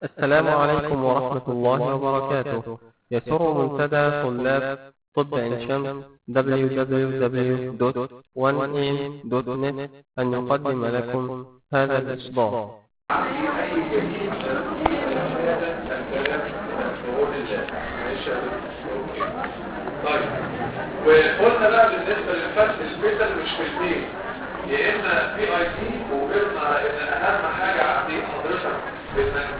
السلام عليكم ورحمة الله وبركاته يسر منتدى طلاب طب عين شمس www.1am.net أن يقدم لكم هذا الإصدار طيب وقلنا بقى بالنسبة للفرق السبيشال مش في البيت يا اما بي اي تي وقلنا ان اهم حاجة عندي حضرتك انك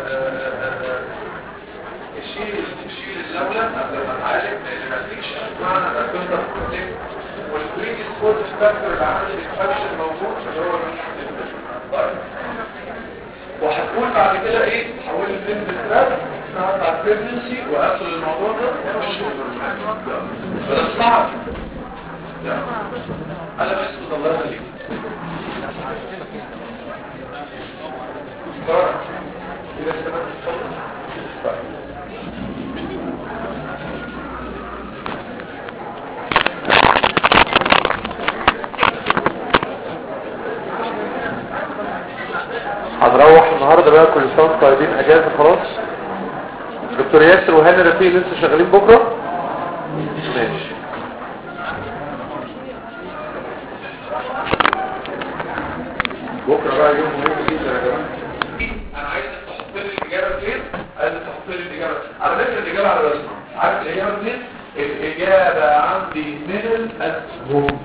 تشيل تشيل اللولة قبل ما تعالج لان ما فيش معنى انك تقدر تكتب والبريد سبورت فاكتور اللي عامل الانفكشن موجود اللي هو طيب وهتقول بعد كده ايه حول البنت تراب نقعد على البريجنسي واقفل الموضوع ده مش فده صعب لا انا بس الله يخليك فرق كده سمعت الصوت طيب هنروح النهارده بقى كل سنه وانتم طيبين اجازه خلاص دكتور ياسر وهاني رفيق لسه شغالين بكره ماشي بكره بقى يوم مهم جدا يا جماعه انا عايزك تحط لي الاجابه فين عايزك تحط لي الاجابه على فكره الاجابه على الرسمه عارف الاجابه فين الاجابه عندي من الاسهم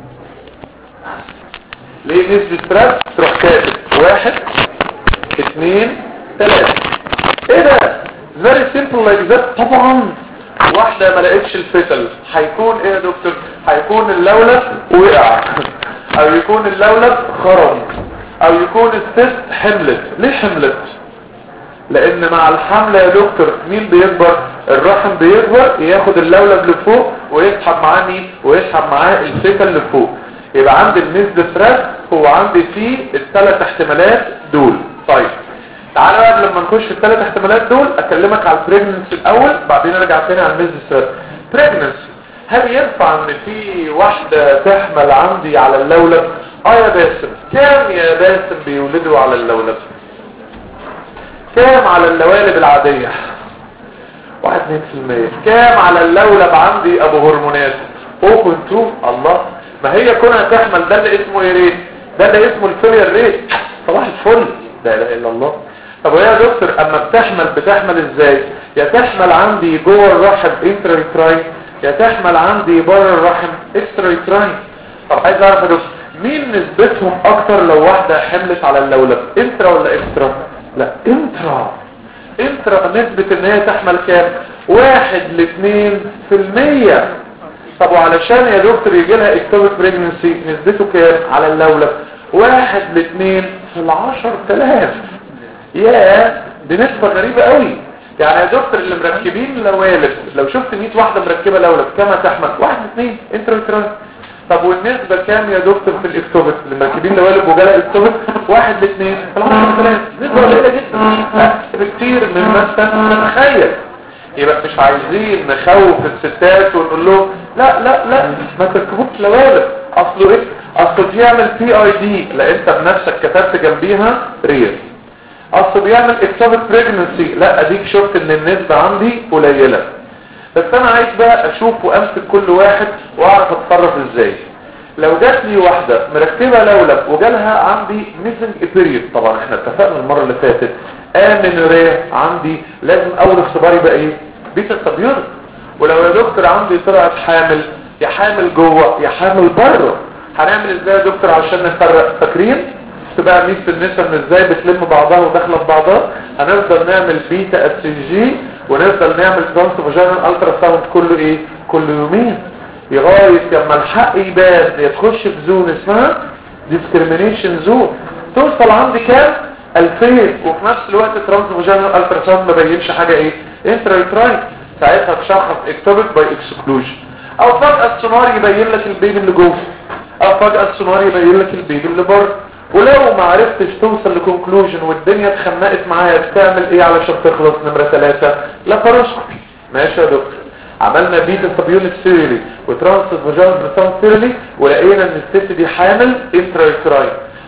ليه نسبة ستريس تروح كاتب واحد اثنين ثلاثة ايه ده very simple like that طبعا واحدة ما لقيتش الفتل هيكون ايه يا دكتور هيكون اللولب وقع او يكون اللولب خرم او يكون الست حملت ليه حملت لان مع الحمل يا دكتور مين بيكبر الرحم بيكبر ياخد اللولب لفوق ويسحب معاه مين ويسحب معاه الفتل لفوق يبقى عندي النسبة ثريد هو عندي فيه الثلاث احتمالات دول طيب تعالى بقى لما نخش في الثلاث احتمالات دول اكلمك على البريجننسي الاول بعدين ارجع تاني على النسبة ثريد بريجننسي هل ينفع ان في واحدة تحمل عندي على اللولب اه يا باسم كام يا باسم بيولدوا على اللولب كام على اللوالب العادية واحد اتنين في المية كام على اللولب عندي ابو هرمونات او كنتو الله ما هي كونها تحمل ده اللي اسمه ايه ريت ده اللي اسمه الفيلير ريت صباح الفل لا اله الا الله طب ويا دكتور اما بتحمل بتحمل ازاي يا تحمل عندي جوه الرحم انتريتراين يا تحمل عندي بره الرحم اكستريتراين طب عايز اعرف يا دكتور مين نسبتهم اكتر لو واحده حملت على اللولب انترا ولا اكسترا لا انترا انترا نسبه ان هي تحمل كام واحد لاثنين في المية طب وعلشان يا دكتور يجي لها اكتوبك بريجنسي نسبته كام على اللولب واحد لاثنين في العشر تلاف ياه دي نسبة غريبة قوي يعني يا دكتور اللي مركبين لوالب لو شفت 100 واحدة مركبة لولب كم تحمل واحد لاثنين انترا طب والنسبة كام يا دكتور في الاكتوبك اللي مركبين لوالب وجالها اكتوبك واحد لاثنين في العشر تلاف نسبة قليلة جدا بكتير مما تتخيل يبقى مش عايزين نخوف الستات ونقول لهم لا لا لا ما تركبوش لوالب اصله ايه اصله بيعمل بي اي دي لا انت بنفسك كتبت جنبيها رير اصله بيعمل اكتوبك بريجنسي لا اديك شفت ان النسبة عندي قليلة بس انا عايز بقى اشوف وامسك كل واحد واعرف اتصرف ازاي لو جات لي واحدة مركبة لولب وجالها عندي ميسنج بيريد طبعا احنا اتفقنا المرة اللي فاتت امنوريا عندي لازم اول اختبار يبقى ايه بيتا سبيور ولو يا دكتور عندي طلعت حامل يا حامل جوه يا حامل بره هنعمل ازاي يا دكتور عشان نفرق فاكرين تبقى ميزه النسا من ازاي بتلم بعضها وداخله في بعضها هنفضل نعمل بيتا اس جي ونفضل نعمل ترانس فاجينال الترا ساوند كل ايه كل يومين لغايه لما الحق يبان يتخش في زون اسمها ديسكريميشن زون توصل عندي كام 2000 وفي نفس الوقت ترانس فاجينال الترا ساوند ما بينش حاجه ايه انترايترايت ساعتها تشخص اكتوبك باي اكسكلوجن او فجأة السونار يبين لك البيبي اللي جوه او فجأة السونار يبين لك البيبي اللي بره ولو ما عرفتش توصل لكونكلوجن والدنيا اتخنقت معايا بتعمل ايه علشان تخلص نمرة ثلاثة لاباروسكوبي ماشي يا دكتور عملنا بيتا سبيونت سيريلي وترانس فاجينال بريسان سيريلي ولقينا ان الست دي حامل انترايتراين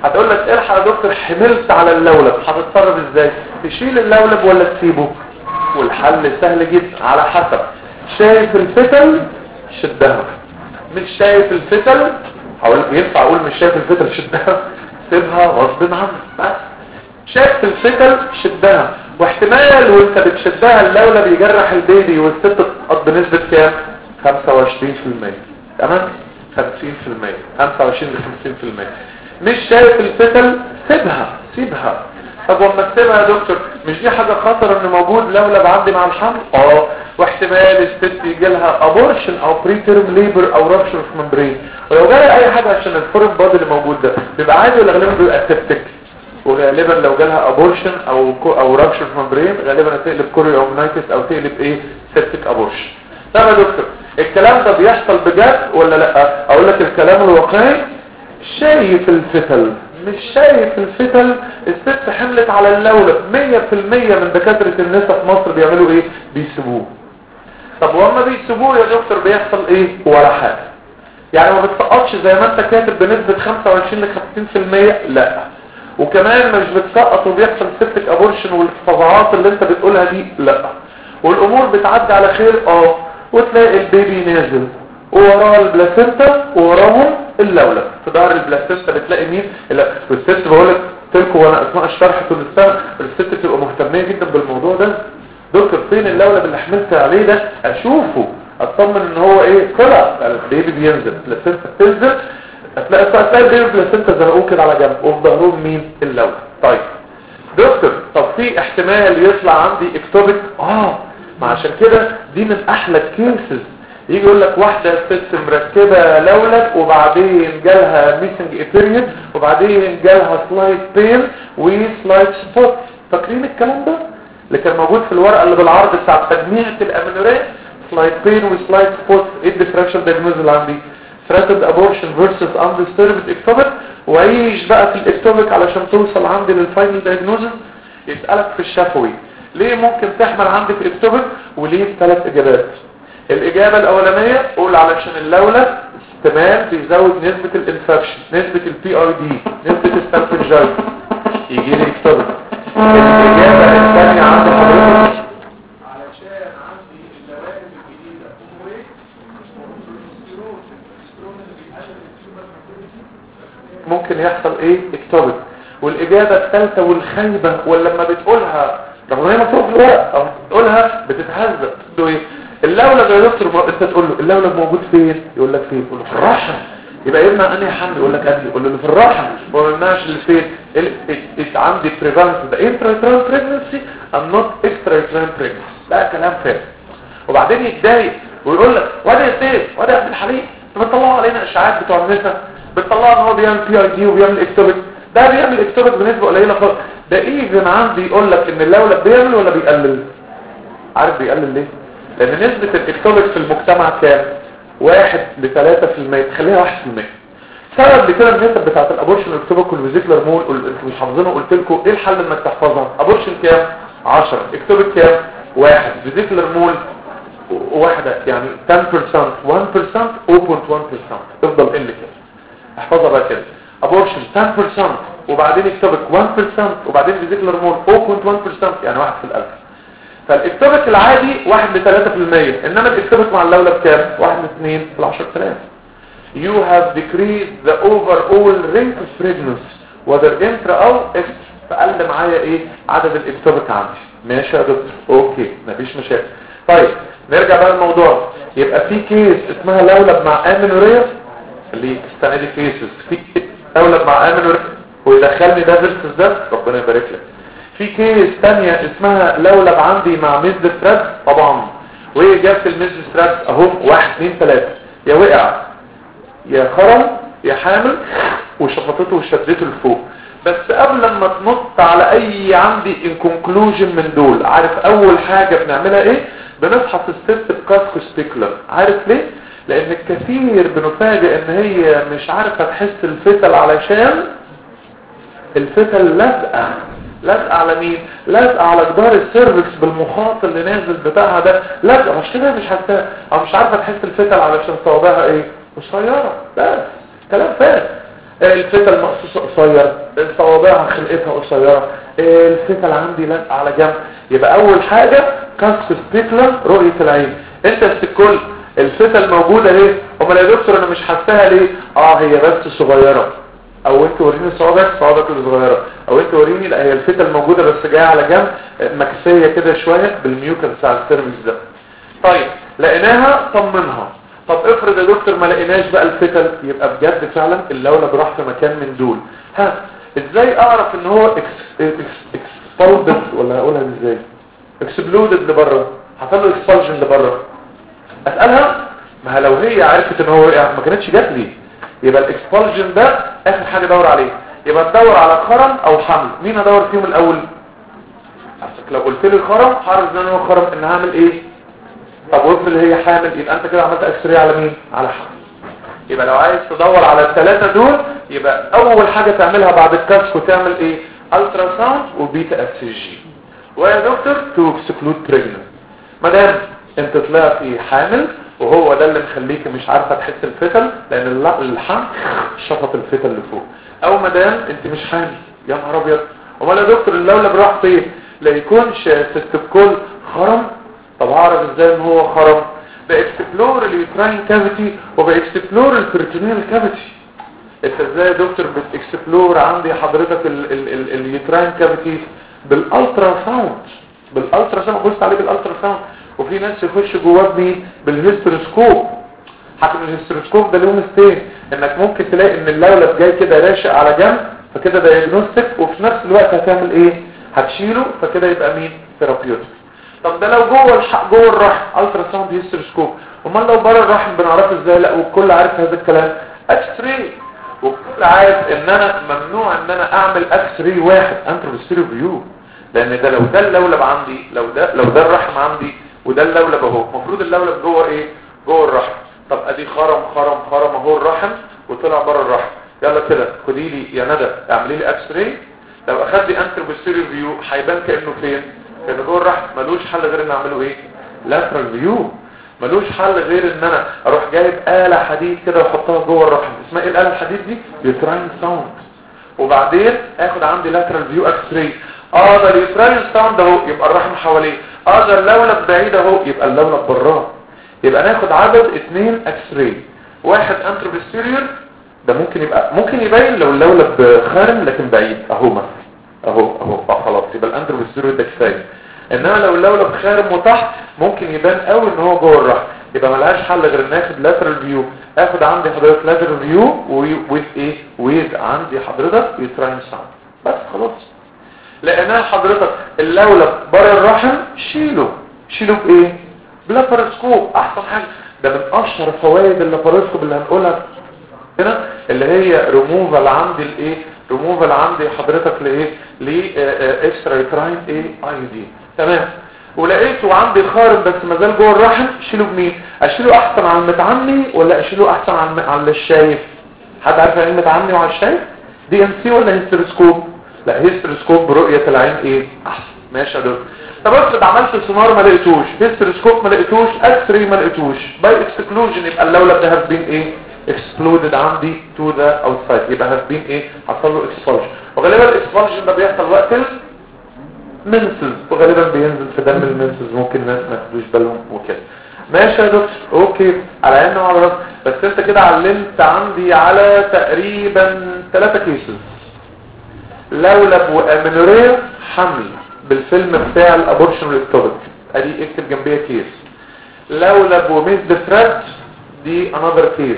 هتقول لك الحق يا دكتور حملت على اللولب هتتصرف ازاي تشيل اللولب ولا تسيبه والحل سهل جدا على حسب شايف الفتل شدها مش شايف الفتل هقول ينفع اقول مش شايف الفتل شدها سيبها غصب عنك بس شايف الفتل شدها واحتمال وانت بتشدها اللولب يجرح البيبي والست تسقط بنسبة كام 25% تمام 50% 25 ل 50% مش شايف الفتل سيبها سيبها طب وما تسيبها يا دكتور مش دي حاجة خطر ان موجود لولب عندي مع الحمل اه واحتمال الست يجي لها ابورشن او بري تيرم ليبر او رابشر في ممبرين ولو جالها اي حاجة عشان الفورن بادي اللي موجود ده بيبقى عادي ولا غالبا بيبقى سيبتك وغالبا لو جالها ابورشن او كو او رابشر في ممبرين غالبا هتقلب كوريومنايتس او تقلب ايه سيبتك ابورشن طب يا دكتور الكلام ده بيحصل بجد ولا لا اقول لك الكلام الواقعي شايف الفتل مش شايف الفتل الست حملت على اللولب 100% من دكاترة النساء في مصر بيعملوا ايه بيسيبوه طب وما بيسيبوه يا دكتور بيحصل ايه ولا حاجة يعني ما بتسقطش زي ما انت كاتب بنسبة 25 ل 50% لا وكمان مش بتسقط وبيحصل سبتك ابورشن والفظاعات اللي انت بتقولها دي لا والامور بتعدي على خير اه وتلاقي البيبي نازل ووراه البلاسينتا ووراهم اللولب في ظهر البلاسينتا بتلاقي مين لا والست بقول لك لكم وانا اثناء الشرح طول السنه الست بتبقى مهتميه جدا بالموضوع ده دكتور فين اللولب اللي حملت عليه ده اشوفه اطمن ان هو ايه طلع البيبي بينزل البلاسينتا بتنزل هتلاقي هتلاقي البيبي البلاسينتا زرقوه كده على جنب وفي ظهرهم مين اللولب طيب دكتور طب في احتمال يطلع عندي اكتوبك اه ما عشان كده دي من احلى الكيسز يجي يقول لك واحدة ست مركبة لولب وبعدين جالها ميسنج ابيريد وبعدين جالها سلايد بين وسلايد سبوت فاكرين الكلام ده اللي كان موجود في الورقة اللي بالعرض بتاع تجميعة الامينورية سلايد بين وسلايد سبوت ايه الديفراكشن دايجنوز اللي عندي threatened abortion versus undisturbed ectopic وعيش بقى في الاكتوبيك علشان توصل عندي للفاينل دايجنوزز يسألك في الشفوي ليه ممكن تحمل عندي في الاكتوبيك وليه ثلاث اجابات الإجابة الأولانية قول علشان اللولب احتمال بيزود نسبة الانفكشن نسبة البي اي دي نسبة السلفنجايت يجي لي اكتوبر الإجابة الثانية عند حضرتك علشان عندي اللوائب الجديدة ممكن يحصل ايه اكتوبر والإجابة الثالثة والخيبة ولما بتقولها رغم ان هي مكتوبة في الورق او بتقولها بتتهزق تقول ايه اللولب يا دكتور انت تقول له اللولب موجود فين يقول لك فين يقول له في الرحم يبقى يبنى انهي حمل يقول لك ادي يقول له في الرحم ما قلناش اللي فين ال عندي بريفالنس ده انترا بريجنسي ام نوت اكسترا بريجنسي ده كلام فارغ وبعدين يتضايق ويقول لك وادي يا سيف وادي يا عبد الحليم انتوا بتطلعوا علينا اشاعات بتوع النساء بتطلعوا ان هو بيعمل بي اي دي وبيعمل اكتوبك ده بيعمل اكتوبك بنسبه قليله خالص ده ايفن عندي يقول لك ان اللولب بيعمل ولا بيقلل عارف بيقلل ليه لان نسبة الاكتوبك في المجتمع كام واحد لثلاثة في المية تخليها واحد في المية سبب لكده النسب بتاعت الابورشن الاكتوبك والفيزيكلر مول انتوا مش حافظينه قلت لكم ايه الحل انك تحفظها ابورشن كام 10 اكتوبك كام واحد فيزيكلر مول واحدة يعني 10% 1% 0.1% تفضل قل كده احفظها بقى كده ابورشن 10% وبعدين اكتوبك 1% وبعدين فيزيكلر مول 0.1% يعني واحد في الالف فالاكتوبك العادي 1 ل 3% انما الاكتوبك مع اللولب كام 1 ل 2 في ال 10000 you have decreased the overall rate of pregnancy whether intra او extra فقل معايا ايه عدد الاكتوبك عندي ماشي يا دكتور اوكي مفيش مشاكل طيب نرجع بقى للموضوع يبقى في كيس اسمها لولب مع امينوريا اللي السنه دي كيسز في لولب مع امينوريا ويدخلني ده فيرسس ده ربنا يبارك لك في كيس تانية اسمها لولب عندي مع ميزد ستراب طبعا وايه جابت الميزد ستراب اهو واحد اتنين تلاتة يا وقع يا خرم يا حامل وشفطته وشدته لفوق بس قبل ما تنط على اي عندي ان كونكلوجن من دول عارف اول حاجة بنعملها ايه بنفحص الست بكاسكو سبيكولر عارف ليه لان الكثير بنفاجئ ان هي مش عارفة تحس الفتل علشان الفتل لازقة لازقه على مين لازقه على جدار السيرفكس بالمخاط اللي نازل بتاعها ده لازقه مش كده مش حاسه او مش عارفه تحس الفتل علشان صوابعها ايه قصيره بس كلام فارغ الفتل مقصوصة قصير صوابعها خلقتها قصيرة الفتل عندي لا على جنب يبقى اول حاجة كاسك سبيكلا رؤية العين انت الكل الفتل موجودة اهي امال يا دكتور انا مش حاساها ليه اه هي بس صغيرة او انت وريني صوابعك صوابعك اللي صغيرة او انت وريني لا هي الفتل موجودة بس جاية على جنب مكسية كده شوية بالميوكا بتاع السيرفيس ده طيب لقيناها طمنها طب افرض يا دكتور ما لقيناش بقى الفتل يبقى بجد فعلا اللولب راح في مكان من دول ها ازاي اعرف ان هو اكسبلودد ولا اقولها ازاي اكسبلودد لبره حصل له اكسبلجن لبره اسالها ما لو هي عرفت ان هو وقع ما كانتش جات لي يبقى الاكسبلجن ده اخر حاجه ادور عليه يبقى تدور على خرم او حمل مين ادور فيهم الاول لو قلت لي خرم حارس ان انا خرم ان هعمل ايه طب وافرض هي حامل يبقى انت كده عملت اكس راي على مين على حمل يبقى لو عايز تدور على الثلاثه دول يبقى اول حاجه تعملها بعد الكشف وتعمل ايه الترا ساوند وبيتا اكس جي ويا دكتور تو اكسكلود بريجننت ما دام انت طلعتي حامل وهو ده اللي مخليك مش عارفه تحس الفتل لان الحمل شفط الفتل اللي فوق او ما دام انت مش حامل يا نهار ابيض امال يا دكتور اللولب راح فين لا يكونش ست الكل خرم طب هعرف ازاي ان هو خرم باكسبلور اليوتراين كافيتي وباكسبلور البريتونيال كافيتي انت ازاي يا دكتور بتكسبلور عندي حضرتك اليوتراين كافيتي بالالترا ساوند بالالترا ساوند بص عليه بالالترا ساوند وفي ناس يخش جواه مين بالهيستروسكوب حتى الهيستروسكوب ده له مستين انك ممكن تلاقي ان اللولب جاي كده راشق على جنب فكده دايجنوستيك وفي نفس الوقت هتعمل ايه هتشيله فكده يبقى مين ثيرابيوتيك طب ده لو جوه الحق جوه الرحم الترا ساوند هيستروسكوب امال لو بره الرحم بنعرفه ازاي لا والكل عارف هذا الكلام اكس راي والكل عارف ان انا ممنوع ان انا اعمل اكس راي واحد انتروبستيريو فيو لان ده لو ده اللولب عندي لو ده لو ده الرحم عندي وده اللولب اهو المفروض اللولب جوه ايه جوه الرحم طب ادي خرم خرم خرم اهو الرحم وطلع بره الرحم يلا كده خدي لي يا ندى اعملي لي اكس راي لو اخدت لي انتروبستيريو فيو هيبان كانه فين كان جوه الرحم ملوش حل غير ان اعمله ايه لاترال فيو ملوش حل غير ان انا اروح جايب آلة حديد كده واحطها جوه الرحم اسمها ايه الآلة الحديد دي يوتراين ساوند وبعدين اخد عندي لاترال فيو اكس راي اه ده اليوتراين ساوند اهو يبقى الرحم حواليه اه ده اللولب بعيد اهو يبقى اللولب براه يبقى ناخد عدد اثنين اكس راي واحد انتروبستيريور ده ممكن يبقى ممكن يبين لو اللولب خارم لكن بعيد اهو مثلا اهو اهو اه خلاص يبقى الانتروبستيريور ده كفايه انما لو اللولب خارم وتحت ممكن يبان قوي ان هو جوه الرحم يبقى ملهاش حل غير ان اخد لاترال فيو اخد عندي حضرتك لاترال فيو ويز ايه ويز عندي حضرتك يوتراين ساوند بس خلاص لقيناها حضرتك اللولب بره الرحم شيله شيله بايه بلابارسكوب احسن حاجه ده من اشهر فوائد اللابارسكوب اللي هنقولها هنا اللي هي ريموفال عندي الايه ريموفال عندي حضرتك لايه لاكسترا يوتراين ايه اي دي تمام ولقيته عندي خارج بس ما زال جوه الرحم اشيله بمين اشيله احسن على المتعمي ولا اشيله احسن على على الشايف حد عارف يعني المتعمي وعلى الشايف دي ام سي ولا هيستروسكوب لا هيستروسكوب برؤيه العين ايه احسن ماشي يا دكتور طب افرض عملت سونار ما لقيتوش هيستروسكوب ما لقيتوش اكس راي ما لقيتوش باي اكسكلوجن يبقى اللولب ده هاف بين ايه exploded عندي to the outside يبقى هاف بين ايه حصل له expulsion وغالبا الاكسبولجن ده بيحصل وقت المنسز وغالبا بينزل في دم المنسز ممكن الناس ما ياخدوش بالهم وكده ماشي يا دكتور اوكي على عيننا وعلى راسنا بس انت كده علمت عندي على تقريبا ثلاثة كيسز لولب وامينوريا حمل بالفيلم بتاع الابورشن والاكتوبك ادي اكتب جنبيها كيس لولب وميز فراد دي انذر كيس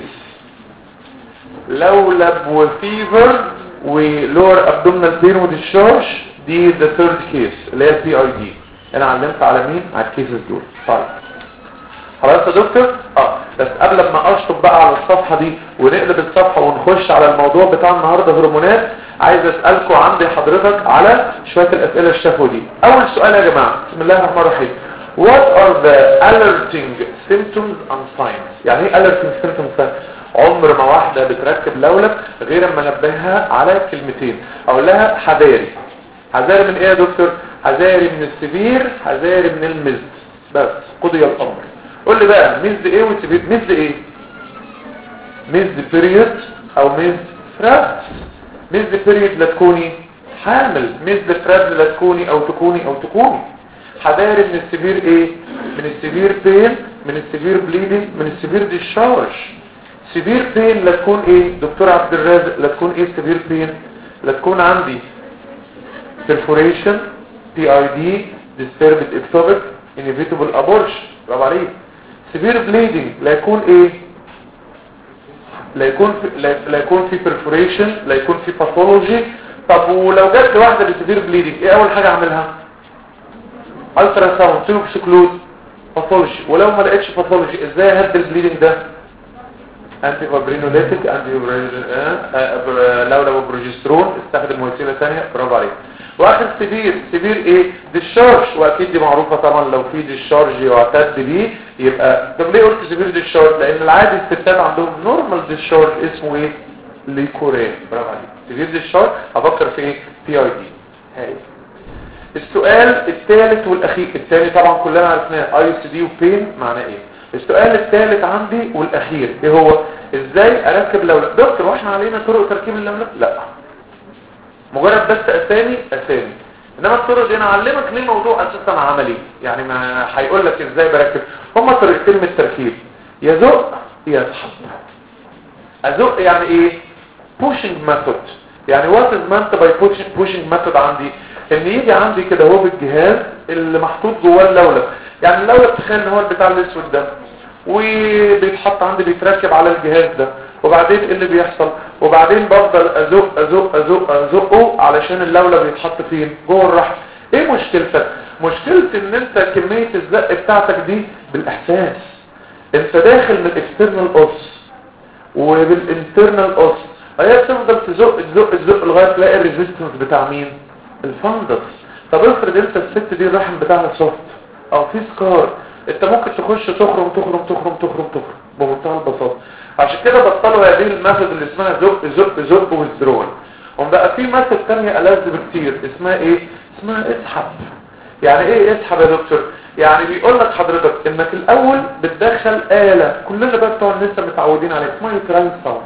لولب وفيفر ولور ابدومينال بين وديشارج دي ذا ثيرد كيس اللي هي البي اي دي انا علمت على مين على الكيسز دول طيب خلاص يا دكتور اه بس قبل ما اشطب بقى على الصفحه دي ونقلب الصفحه ونخش على الموضوع بتاع النهارده هرمونات عايز اسالكم عندي حضرتك على شويه الاسئله الشفوي دي اول سؤال يا جماعه بسم الله الرحمن الرحيم What are the alerting symptoms and signs يعني ايه alerting symptoms عمر ما واحدة بتركب لولب غير اما نبهها على كلمتين اقول لها حذاري حذاري من ايه يا دكتور حذاري من السبير حذاري من المزد بس قضي الامر قول لي بقى مزد ايه وسبير مزد ايه مزد بيريود او مزد فرابس ميزد بيريد لا تكوني حامل ميزد فرابس لا تكوني او تكوني او تكوني حذاري من السبير ايه من السبير بين من السبير بليدنج من السبير ديشارج سبير بين لا تكون ايه دكتور عبد الرازق لا تكون ايه سبير بين لا تكون عندي perforation PID disturbed ectopic inevitable abortion برافو عليك severe bleeding لا يكون ايه لا يكون في لا, لا يكون في perforation لا يكون في pathology طب ولو جت لي واحده بسيفير بليدنج ايه اول حاجه اعملها الترا ساوند تكسكلود باثولوجي ولو ما لقيتش باثولوجي ازاي اهدي البليدنج ده انتي فابرينوليتيك انتي لو لو بروجسترون استخدم وسيله ثانيه برافو عليك واخر سبير سبير ايه ديشارج واكيد دي معروفه طبعا لو في ديشارج يعتد بيه يبقى طب ليه قلت سبير ديشارج لان العادي الستات عندهم نورمال ديشارج اسمه ايه ليكورين برافو عليك سبير ديشارج افكر في ايه بي اي دي هاي السؤال الثالث والاخير الثاني طبعا كلنا عرفناه اي اس دي وبين معناه ايه السؤال الثالث عندي والاخير ايه هو ازاي اركب لولب دكتور واحنا علينا طرق تركيب اللولب لا مجرد بس اسامي اسامي انما الطرق دي انا اعلمك ليه موضوع اساسا عملي يعني ما هيقول لك ازاي بركب هما طريقتين من التركيب يزق يسحب ازق يعني ايه pushing method يعني what is meant by pushing, pushing method عندي ان يجي عندي كده هو بالجهاز اللي محطوط جواه اللولب يعني اللولب تخيل ان هو البتاع الاسود ده وبيتحط عندي بيتركب على الجهاز ده وبعدين ايه اللي بيحصل وبعدين بفضل ازق ازق ازق ازقه علشان اللولب يتحط فين جوه الرحم ايه مشكلتك مشكلتي ان انت كمية الزق بتاعتك دي بالاحساس انت داخل من الاكسترنال اوس وبالانترنال اوس هي بتفضل تزق تزق تزق لغايه تلاقي الريزيستنس بتاع مين الفندس طب افرض انت الست دي الرحم بتاعها سوفت او في سكار انت ممكن تخش تخرم تخرم تخرم تخرم تخرم بمنتهى البساطه عشان كده بطلوا هذه الميثود اللي اسمها زق زق زق ويزدرول وم بقى في ميثود ثانيه ألذ بكتير اسمها ايه اسمها اسحب يعني ايه اسحب يا دكتور يعني بيقول لك حضرتك انك الاول بتدخل آلة كلنا بقى بتوع لسه متعودين عليها اسمها يوتراين ساوند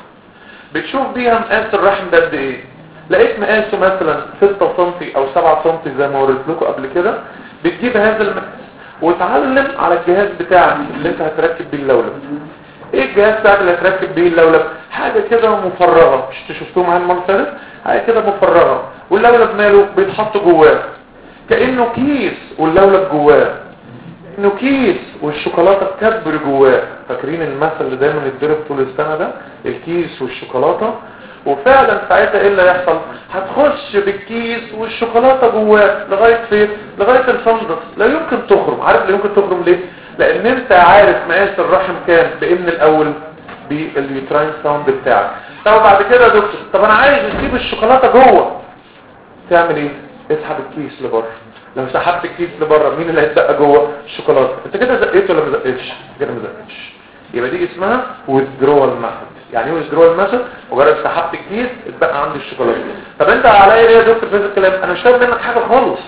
بتشوف بيها مقاس الرحم ده قد ايه لقيت مقاسه مثلا 6 سم او 7 سم زي ما وريت لكم قبل كده بتجيب هذا المقاس وتعلم على الجهاز بتاعك اللي انت هتركب بيه اللولب ايه الجهاز بتاعك اللي هتركب بيه اللولب حاجه كده مفرغه مش شفتوه معايا المره اللي فاتت حاجه كده مفرغه واللولب ماله بيتحط جواه كانه كيس واللولب جواه انه كيس والشوكولاته تكبر جواه فاكرين المثل اللي دايما يتضرب طول السنه ده الكيس والشوكولاته وفعلا ساعتها ايه اللي يحصل هتخش بالكيس والشوكولاته جواه لغايه فين لغايه الفندق لا يمكن تخرم عارف لا يمكن تخرم ليه لان انت عارف مقاس الرحم كام بان الاول باليوتراين ساوند بتاعك طب بعد كده يا دكتور طب انا عايز اسيب الشوكولاته جوه تعمل ايه اسحب الكيس لبره لو سحبت الكيس لبره مين اللي هيتبقى جوه الشوكولاته انت كده زقيت ولا ما زقتش كده ما زقتش يبقى دي اسمها withdrawal method يعني ايه withdrawal method مجرد سحبت الكيس اتبقى عندي الشوكولاته طب انت عليا ايه يا دكتور في الكلام انا مش فاهم منك حاجه خالص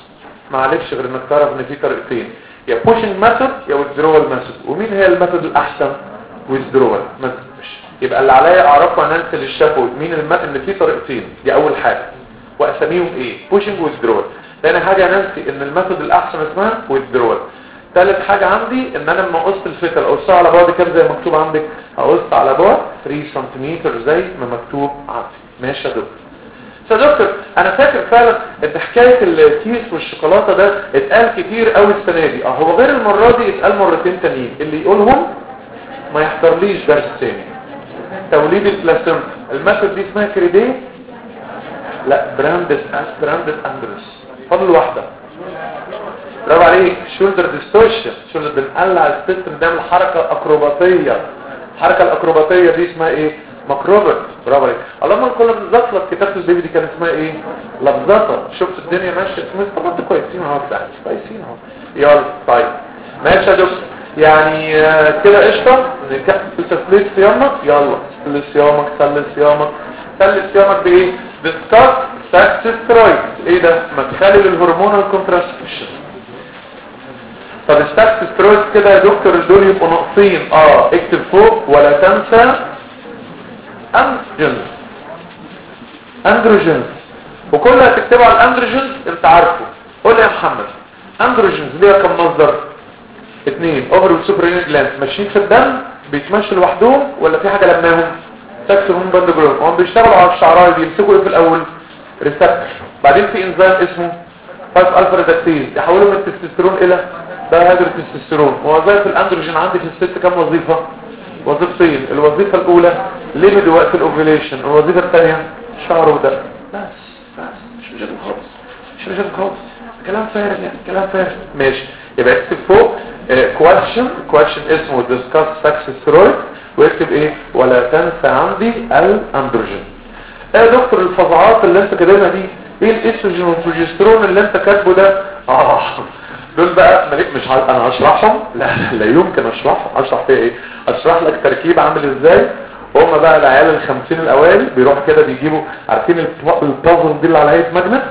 معلش غير انك تعرف ان في طريقتين يا pushing method يا withdrawal method ومين هي الميثود الاحسن withdrawal method يبقى اللي عليا اعرفه ان انزل الشفوي مين الم... ان في طريقتين دي اول حاجه واساميهم ايه pushing withdrawal تاني حاجه يا نانسي ان الميثود الاحسن اسمها withdrawal ثالث حاجة عندي ان انا لما قصت الفتل اقصها على بعد كام زي ما مكتوب عندك هقص على بعد 3 سنتيمتر زي ما مكتوب عندي ماشي يا دكتور يا دكتور انا فاكر فعلا ان حكاية الكيس والشوكولاتة ده اتقال كتير قوي السنة دي اه هو غير المرة دي اتقال مرتين تانيين اللي يقولهم ما يحضرليش درس تاني توليد البلاسينتا الميثود دي اسمها كريديه لا براندس براندس اندرس فضل واحدة برافو عليك شولدر ديستورشن شولدر بنقلع السيستم بنعمل حركة اكروباتية الحركة الاكروباتية دي اسمها ايه ماكروبت برافو عليك اللهم كنا بنزفلت كتابة البيبي دي كان اسمها ايه لفظته شفت الدنيا ماشية اسمها طب انتوا كويسين اهو كويسين اهو يلا طيب ماشي يا دكتور يعني كده قشطة نكمل تسليل صيامك يلا سلي صيامك سلي صيامك سلي صيامك بايه ديسكاس ساكسسترويد ايه ده مدخلي للهرمونال كونتراسبشن طب الساكسسترويد كده يا دكتور دول يبقوا ناقصين اه اكتب فوق ولا تنسى انسجن اندروجينز وكل اللي هتكتبه على الاندروجينز انت عارفه قول لي يا محمد اندروجينز ليها كم مصدر اثنين اوفر والسوبرينيك جلاند ماشيين في الدم بيتمشوا لوحدهم ولا في حاجه لماهم سكس هون باند جلوم هم بيشتغلوا على الشعرايه بيمسكوا ايه في الاول ريسبتور بعدين في انزيم اسمه 5 الفا ريدكتيز يحولوا من التستوستيرون الى دايهيدروتستوستيرون ووظائف الاندروجين عندي في الست كم وظيفه وظيفتين الوظيفه الاولى ليبيد وقت الاوفيليشن الوظيفه الثانيه شعر ودم بس بس مش مجرد خالص مش مجرد خالص كلام فارغ يعني كلام فارغ ماشي يبقى اكتب فوق كويشن كويشن اسمه ديسكاس ساكسسترويد واكتب ايه ولا تنسى عندي الاندروجين ايه يا دكتور الفظاعات اللي انت كاتبها دي ايه الاستروجين والبروجسترون اللي انت كاتبه ده اه دول بقى مليك مش عارف انا هشرحهم لا لا يمكن اشرحهم اشرح فيها ايه اشرح لك تركيب عامل ازاي هم بقى العيال الخمسين الاوائل بيروحوا كده بيجيبوا عارفين البازل دي اللي على هيئه ماجنت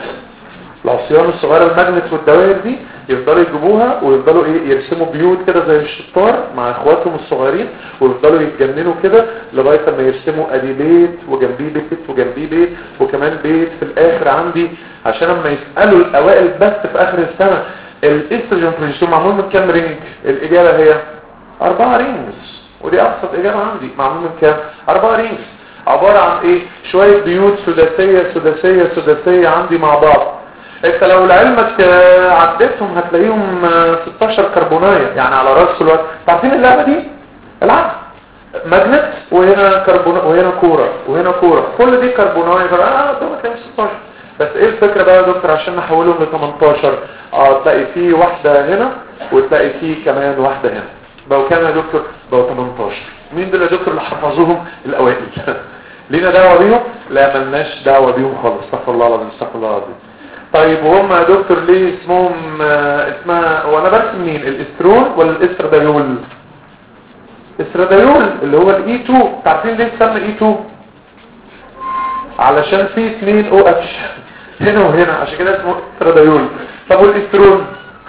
العصيان الصغيره الماجنت والدوائر دي يفضلوا يجيبوها ويفضلوا ايه يرسموا بيوت كده زي الشطار مع اخواتهم الصغيرين ويفضلوا يتجننوا كده لغايه ما يرسموا ادي بيت وجنبيه بيت وجنبيه بيت وكمان بيت في الاخر عندي عشان اما يسالوا الاوائل بس في اخر السنه الاستروجين بروجسترون معمول من كام رينج الاجابه هي اربعه رينجز ودي ابسط اجابه عندي معمول من كام اربعه رينجز عباره عن ايه شويه بيوت سداسيه سداسيه سداسيه عندي مع بعض انت لو لعلمك عديتهم هتلاقيهم 16 كربونايه يعني على راس كل واحد عارفين اللعبه دي العب ماجنت وهنا كربون وهنا كوره وهنا كوره كل دي كربونايه اه ده كام 16 بس ايه الفكره بقى يا دكتور عشان نحولهم ل 18 اه تلاقي فيه واحده هنا وتلاقي فيه كمان واحده هنا بقوا كام يا دكتور بقوا 18 مين دول يا دكتور اللي حفظوهم الاوائل لينا دعوه بيهم لا ملناش دعوه بيهم خالص استغفر الله العظيم استغفر الله العظيم طيب وهم يا دكتور ليه اسمهم آه اسمها وانا برسم مين الاسترون ولا الاسترادايول استرادايول اللي هو الاي 2 عارفين ليه اتسمى اي 2 علشان في اثنين او اتش هنا وهنا عشان كده اسمه استرادايول طب والاسترون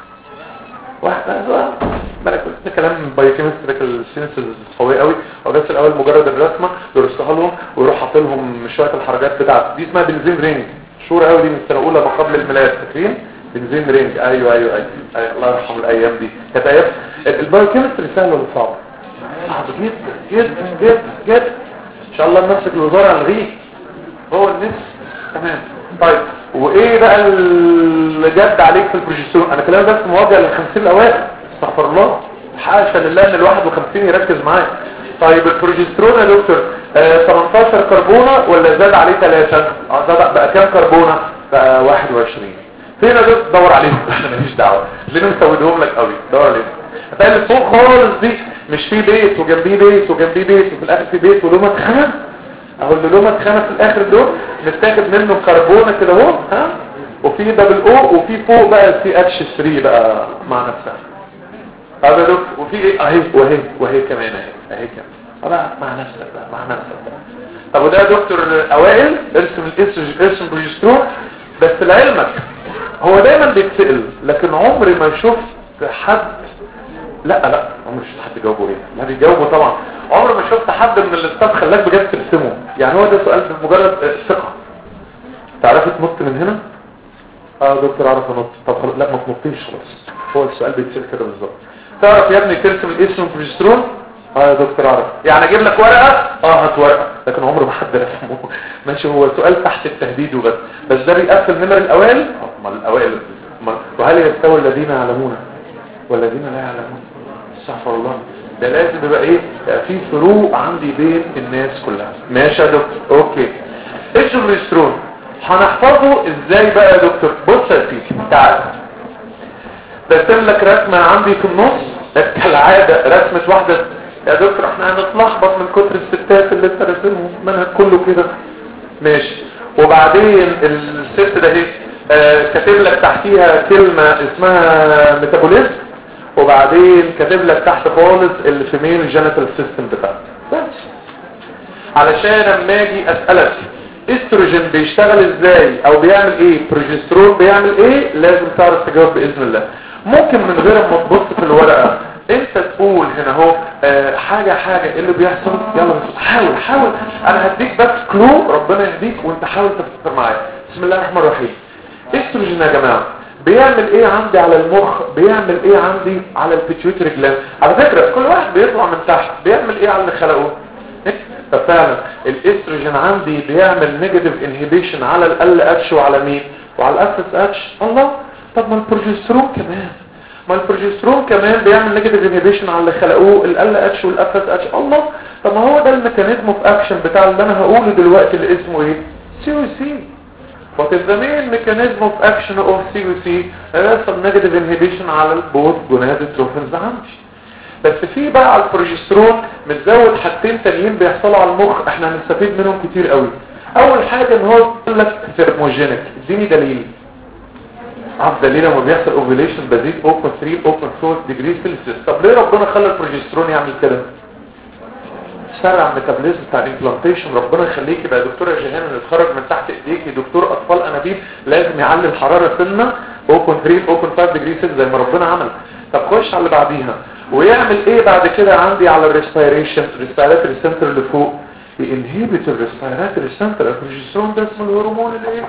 واحد بالك ده كلام بايوكيمستري السينسز قوي قوي هو بس الاول مجرد الرسمه يرسها لهم ويروح حاطط لهم شويه الحركات بتاعته دي اسمها بنزين رينج مشهوره قوي دي من السنه الاولى ما قبل الميلاد فاكرين بنزين رينج ايوه ايوه ايوه, أيوة. الله يرحم الايام دي كانت ايام البايوكيمستري سهل ولا صعب صعب جدا جدا جدا جدا ان شاء الله نمسك الوزاره الغيه هو النفس تمام طيب وايه بقى اللي جد عليك في البروجسترون انا كلام بس مواجهه لل 50 الاوائل استغفر الله حاشا لله ان ال 51 يركز معايا طيب البروجسترون يا دكتور آه 18 كربونه ولا زاد عليه 3 اه زاد بقى كام كربونه بقى 21 فين يا دكتور دور عليهم انا ماليش دعوه ليه مسودهم لك قوي دور عليهم هتلاقي اللي فوق خالص دي مش في بيت وجنبيه بيت وجنبيه بيت وفي الاخر في بيت ولومه خمس اهو اللي لومه خمس في الاخر دول نتاخد منه كربونه كده اهو ها وفي دبل او وفي فوق بقى سي اتش 3 بقى مع نفسها هذا دكتور وفي ايه اهي وهي وهي كمان اهي اهي كمان بقى مع نفسك بقى مع نفسك بقى طب وده يا دكتور اوائل ارسم الاستروجين ارسم بروجسترون بس لعلمك هو دايما بيتسأل لكن عمري ما شفت حد لا لا عمري شفت حد جاوبه ايه لا بيجاوبه طبعا عمري ما شفت حد من الاستاف خلاك بجد ترسمه يعني هو ده سؤال بمجرد ثقه تعرفي تنط من هنا اه دكتور اعرف انط طب خلاص لا ما تنطيش خلاص هو السؤال بيتسال كده بالظبط تعرف يا ابني ترسم الاسم بروجسترون اه يا دكتور اعرف يعني اجيب لك ورقه اه هات ورقه لكن عمره ما حد رسمه ماشي هو سؤال تحت التهديد وبس بس ده بيقفل نمر الاوائل اه ما الاوائل وهل يستوي الذين يعلمون والذين لا يعلمون استغفر الله ده لازم يبقى ايه في فروق عندي بين الناس كلها ماشي يا دكتور اوكي ايش البروجسترون هنحفظه ازاي بقى يا دكتور بص يا سيدي تعال برسم لك رسمة عندي في النص كالعادة رسمة واحدة يا دكتور احنا هنتلخبط من كتر الستات اللي انت رسمهم المنهج كله كده ماشي وبعدين الست ده اهي آه كاتب لك تحتيها كلمة اسمها ميتابوليزم وبعدين كاتب لك تحت خالص الفيميل جينيتال سيستم بتاعك بس علشان اما اجي اسالك استروجين بيشتغل ازاي او بيعمل ايه بروجسترون بيعمل ايه لازم تعرف تجاوب باذن الله ممكن من غير ما تبص في الورقه انت تقول هنا اهو آه، حاجة حاجة ايه اللي بيحصل يلا بس حاول حاول انا هديك بس كلو ربنا يهديك وانت حاول تفكر معايا بسم الله الرحمن الرحيم استروجين يا جماعة بيعمل ايه عندي على المخ بيعمل ايه عندي على البيتيوتري جلاند على فكرة كل واحد بيطلع من تحت بيعمل ايه على اللي خلقه ففعلا الاستروجين عندي بيعمل نيجاتيف انهبيشن على ال اتش وعلى مين وعلى الاف اس اتش الله طب ما البروجسترون كمان ما البروجسترون كمان بيعمل نيجاتيف انهبيشن على اللي خلقوه ال اتش والاف اس اتش الله طب ما هو ده الميكانيزم اوف اكشن بتاع اللي انا هقوله دلوقتي اللي اسمه ايه سي او سي What is the main mechanism of action of COC هيحصل negative inhibition على البوت جونادوتروفنز عندي بس في بقى على البروجسترون متزود حاجتين تانيين بيحصلوا على المخ احنا هنستفيد منهم كتير قوي اول حاجة ان هو يقول لك ثيرموجينيك اديني دليل عارف دليل لما بيحصل اوفيليشن بزيد 0.3 0.4 ديجري سيلسيوس طب ليه ربنا خلى البروجسترون يعمل كده سرع ميتابوليزم بتاع الامبلانتيشن ربنا يخليك يبقى دكتوره جيهان اللي اتخرج من تحت ايديكي دكتور اطفال انابيب لازم يعلي الحراره سنه 0.3 0.5 ديجري سيلسيوس زي ما ربنا عمل طب خش على اللي بعديها ويعمل ايه بعد كده عندي على الريسبيريشن الريسبيراتوري سنتر اللي فوق ينهبت الريسبيراتوري سنتر البروجسترون ده اسمه الهرمون الايه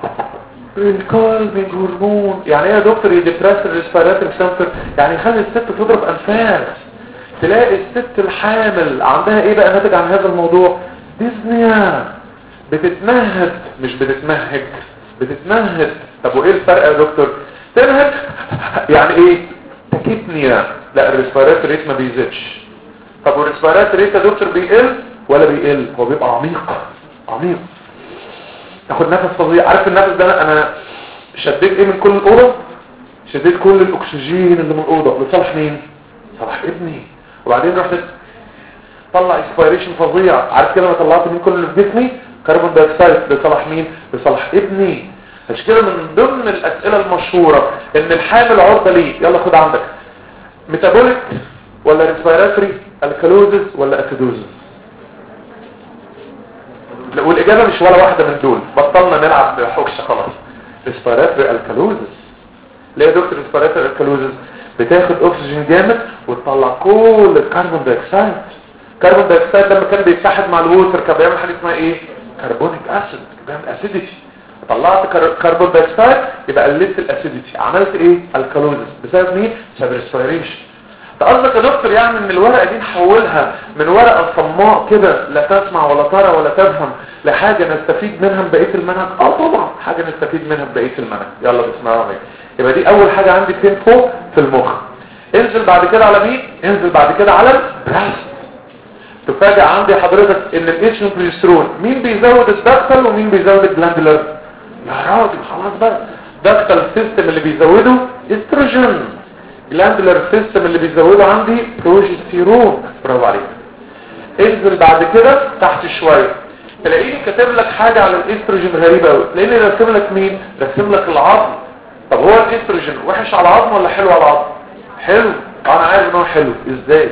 الكالمينج هرمون يعني ايه يا دكتور يدبرس الريسبيراتوري سنتر يعني يخلي الست تضرب انفاس تلاقي الست الحامل عندها ايه بقى ناتج عن هذا الموضوع ديزنيا بتتنهد مش بتتمهج بتتنهد طب وايه الفرق يا دكتور تنهد يعني ايه تكيبنيا لا الريسبيرات ريت ما بيزيدش طب والريسبيرات ريت يا دكتور بيقل ولا بيقل هو بيبقى عميق عميق تاخد نفس فظيع عارف النفس ده انا شديت ايه من كل الاوضه شديت كل الاكسجين اللي من الاوضه لصالح مين صالح ابني وبعدين رحت طلع اسبيريشن فظيع عارف كده انا طلعت من كل اللي في جسمي كربون دايوكسيد لصالح مين لصالح ابني عشان كده من ضمن الاسئله المشهوره ان الحامل عرضه ليه يلا خد عندك ميتابوليك ولا ريسبيراتوري الكالوزز ولا اسيدوزز لا، والاجابه مش ولا واحده من دول بطلنا نلعب حكش خلاص ريسبيراتوري الكالوزز ليه يا دكتور ريسبيراتوري الكالوزز بتاخد اكسجين جامد وتطلع كل الكربون دايوكسيد الكربون دايوكسيد لما كان بيتحد مع الووتر كان بيعمل حاجه اسمها ايه كربونيك اسيد بيعمل اسيديتي طلعت كر- كربون دايوكسيد يبقى قللت الاسيديتي عملت ايه الكالوزس بسبب مين بسبب الريسبيريشن ده قصدك يا دكتور يعني ان الورقه دي نحولها من ورقه صماء كده لا تسمع ولا ترى ولا تفهم لحاجه نستفيد منها ببقيه المنهج اه طبعا حاجه نستفيد منها ببقيه المنهج يلا بسم الله الرحمن الرحيم يبقى دي اول حاجه عندي فين فوق في المخ انزل بعد كده على مين انزل بعد كده على البراست تفاجئ عندي حضرتك ان الايشن بريسترون مين بيزود الدكتل ومين بيزود الجلاندولار يا راجل خلاص بقى دكتل سيستم اللي بيزوده استروجين جلاندولار سيستم اللي بيزوده عندي بروجستيرون برافو عليك انزل بعد كده تحت شويه تلاقيني كاتب لك حاجه على الاستروجين غريبه قوي تلاقيني راسم لك مين راسم لك العظم طب هو الاستروجين وحش على العظم ولا حلو على العظم حلو انا عارف ان هو حلو ازاي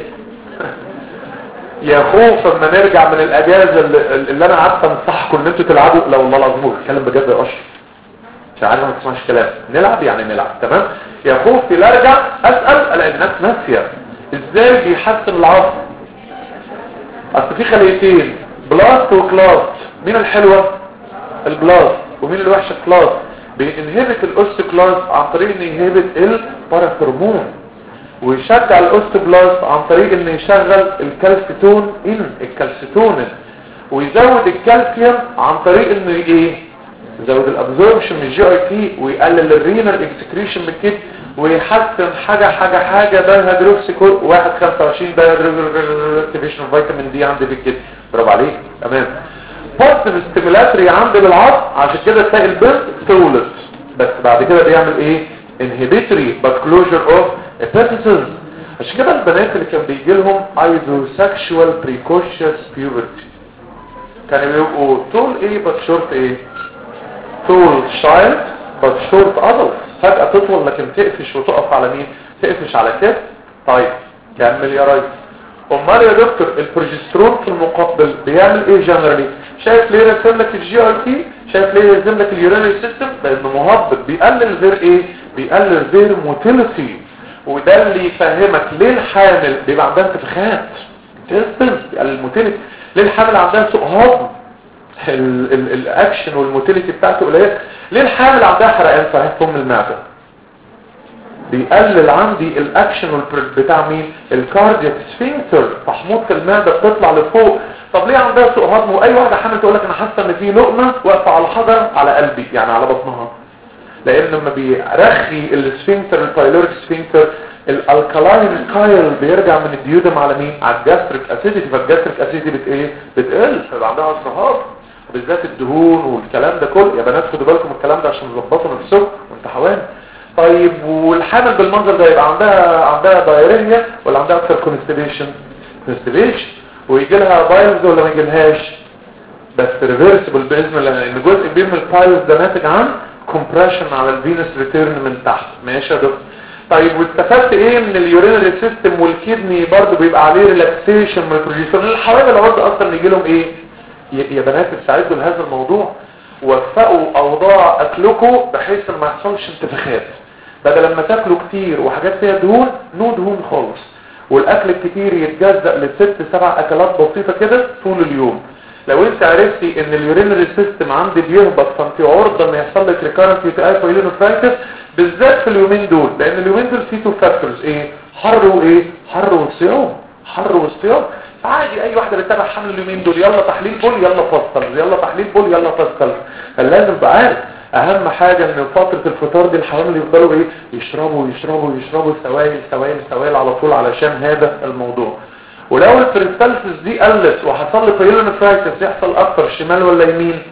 يا خوف اما نرجع من الاجازه اللي, اللي انا قعدت انصحكم ان انتوا تلعبوا لا والله العظيم بتكلم بجد يا اشرف مش عارف ما تسمعش كلام نلعب يعني نلعب تمام يا خوفي لا ارجع اسال الاقي الناس ناسيه ازاي بيحسن العظم اصل في خليتين بلاست وكلاست مين الحلوه البلاست ومين الوحشه كلاست بينهبت الاوست كلاس عن طريق ان يهبت الباراثرمون ويشجع الاوستوبلاست عن طريق ان يشغل الكالسيتون ان الكالسيتونين ويزود الكالسيوم عن طريق انه ايه يزود الابزوربشن من الجي اي تي ويقلل الرينال اكسكريشن من الكبد ويحسن حاجه حاجه حاجه ده هيدروكسيكول 1 25 ده اكتيفيشن فيتامين دي عندي في الكبد برافو عليك تمام بوزيتيف ستيمولاتري عندي بالعظم عشان كده تلاقي البنت تولد بس بعد كده بيعمل ايه انهبيتوري بات كلوجر اوف ابيثيسز عشان كده البنات اللي كان بيجي لهم ايزوسكشوال بريكوشس بيوبرتي كانوا بيبقوا طول ايه بس شورت ايه طول شايلد بس شورت ادلت فجأة تطول لكن تقفش وتقف على مين تقفش على كده طيب كمل يا ريس امال يا دكتور البروجسترون في المقابل بيعمل ايه جنرالي شايف ليه رسم لك الجي ار تي شايف ليه رسم لك اليورينري سيستم لانه مهبط بيقلل غير ايه بيقلل غير موتيليتي وده اللي يفهمك ليه الحامل بيبقى عندها انتفاخات تستم الموتيليتي ليه الحامل عندها سوء هضم ال- ال- الاكشن والموتيليتي بتاعته قليله ليه الحامل عندها حرقان في فم المعده بيقلل عندي الاكشن والبر- بتاع مين الكاردياك سفنكتر فحموضه المعده بتطلع لفوق طب ليه عندها سوء هضم واي واحده حامل تقول لك انا حاسه ان في لقمه واقفه على حجر على قلبي يعني على بطنها لان لما بيرخي السفنكتر البايلوريك سفنكتر الالكالاين كايل بيرجع من الديودم على مين على الجاستريك اسيديتي فالجاستريك اسيديتي بت ايه بتقل فيبقى عندها اصرهاب بالذات الدهون والكلام ده كله يا بنات خدوا بالكم الكلام ده عشان تظبطوا نفسكم وانت حوامل طيب والحامل بالمنظر ده يبقى عندها عندها دايريا ولا عندها اكتر كونستيبيشن كونستيبيشن ويجي لها بايلز ولا ما يجيلهاش بس ريفرسبل باذن الله لان جزء كبير من البايلز ده ناتج عن كومبريشن على الفينس ريتيرن من تحت ماشي يا دكتور طيب واستفدت ايه من اليورينري سيستم والكدني برضه بيبقى عليه ريلاكسيشن من البروجيسترون الحوامل برضه اصلا يجي لهم ايه ي- يا بنات استعدوا لهذا الموضوع وفقوا اوضاع اكلكم بحيث ان ما يحصلش انتفاخات بدل لما تاكلوا كتير وحاجات فيها دهون نو دهون خالص والاكل الكتير يتجزأ لست سبع اكلات بسيطة كده طول اليوم لو انت عرفتي ان اليورينري سيستم عندي بيهبط فانت عرضة ان يحصل لك ريكارنت يوتي بايلينوفرايتس بالذات في اليومين دول لان اليومين دول فيه تو فاكتورز ايه حر وايه حر والصيام حر والصيام عادي اي واحده بتتابع حمل اليومين دول يلا تحليل بول يلا فصل يلا تحليل بول يلا فصل فلازم بقى عارف اهم حاجة ان فترة الفطار دي الحوامل يفضلوا ايه يشربوا يشربوا يشربوا سوائل سوائل سوائل على طول علشان هذا الموضوع ولو البريستالسيس دي قلت وحصل لي بايلونفرايتس يحصل اكتر شمال ولا يمين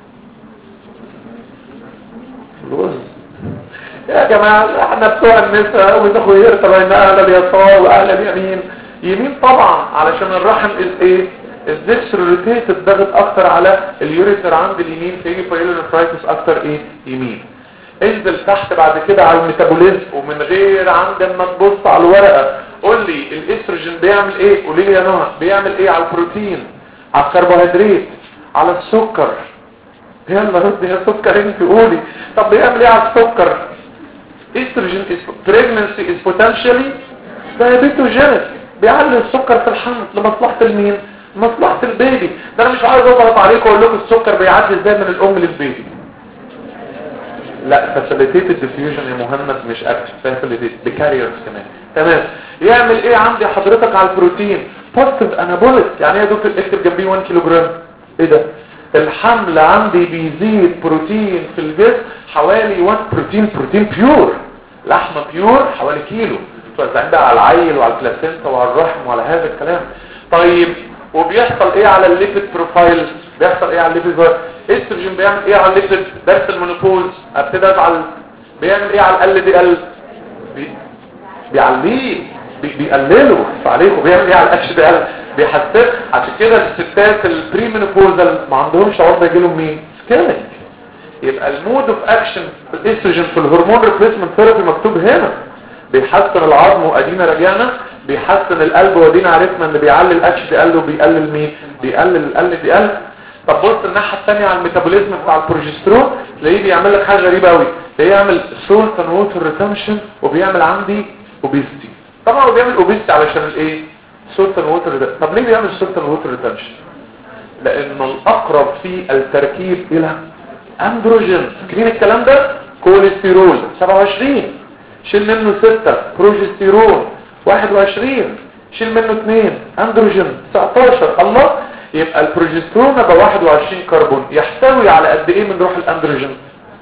الوزن يا جماعة احنا بتوع النساء وتاخد يرتب بين اهل اليسار واهل اليمين يمين طبعا علشان الرحم از ايه الزكس روتيتد ضغط اكتر على اليوريتر عند اليمين فيجي بايلونفرايتس اكتر ايه يمين انزل تحت بعد كده على الميتابوليزم ومن غير عند ما تبص على الورقة قول لي الاستروجين بيعمل ايه قولي لي يا نهى بيعمل ايه على البروتين على الكربوهيدرات على السكر يلا رد يا سكر انت قولي طب بيعمل ايه على السكر estrogen is pregnancy is potentially diabetogenic بيعلي السكر في الحمل لمصلحة المين مصلحة البيبي ده انا مش عايز اضغط عليكم واقول لكم السكر بيعدي ازاي من الام للبيبي لا facilitated diffusion يا مهند مش active facilitated بكاريرز كمان تمام يعمل ايه عندي حضرتك على البروتين positive anabolic يعني ايه يا دكتور اكتب جنبيه 1 كيلو جرام ايه ده الحمل عندي بيزيد بروتين في الجسم حوالي 1 بروتين بروتين بيور لحمه بيور حوالي كيلو توزعين بقى على العيل وعلى البلاسينتا وعلى الرحم وعلى هذا الكلام طيب وبيحصل ايه على الليبيد بروفايل بيحصل ايه على الليبيد بروفايل استروجين بيعمل ايه على الليبيد درس المونوبوز ابتدي ازعل بيعمل ايه على ال دي ال بي... بيعليه بي... بيقلله عليكم بيعمل ايه على الاتش دي ال بيحسن عشان كده الستات البري مينوبوزال ما عندهمش عرضه يجي لهم مين سكيلنج يبقى المود اوف اكشن الاستروجين في الهرمون ريبليسمنت ثيرابي مكتوب هنا بيحسن العظم وادينا رجعنا بيحسن القلب وادينا عرفنا ان بيعلي الاتش دي ال وبيقلل مين بيقلل ال دي ال طب بص الناحيه الثانيه على الميتابوليزم بتاع البروجسترون تلاقيه بيعمل لك حاجه غريبه قوي تلاقيه يعمل سولت اند ووتر ريتنشن وبيعمل عندي اوبيستي طبعا هو بيعمل اوبيستي علشان الايه سولت اند ووتر طب ليه بيعمل سولت اند ووتر ريتنشن لان الاقرب في التركيب الى اندروجين فاكرين الكلام ده كوليسترول 27 شيل منه 6 بروجستيرون 21 شيل منه 2 اندروجين 19 الله يبقى البروجسترون بقى 21 كربون يحتوي على قد ايه من روح الاندروجين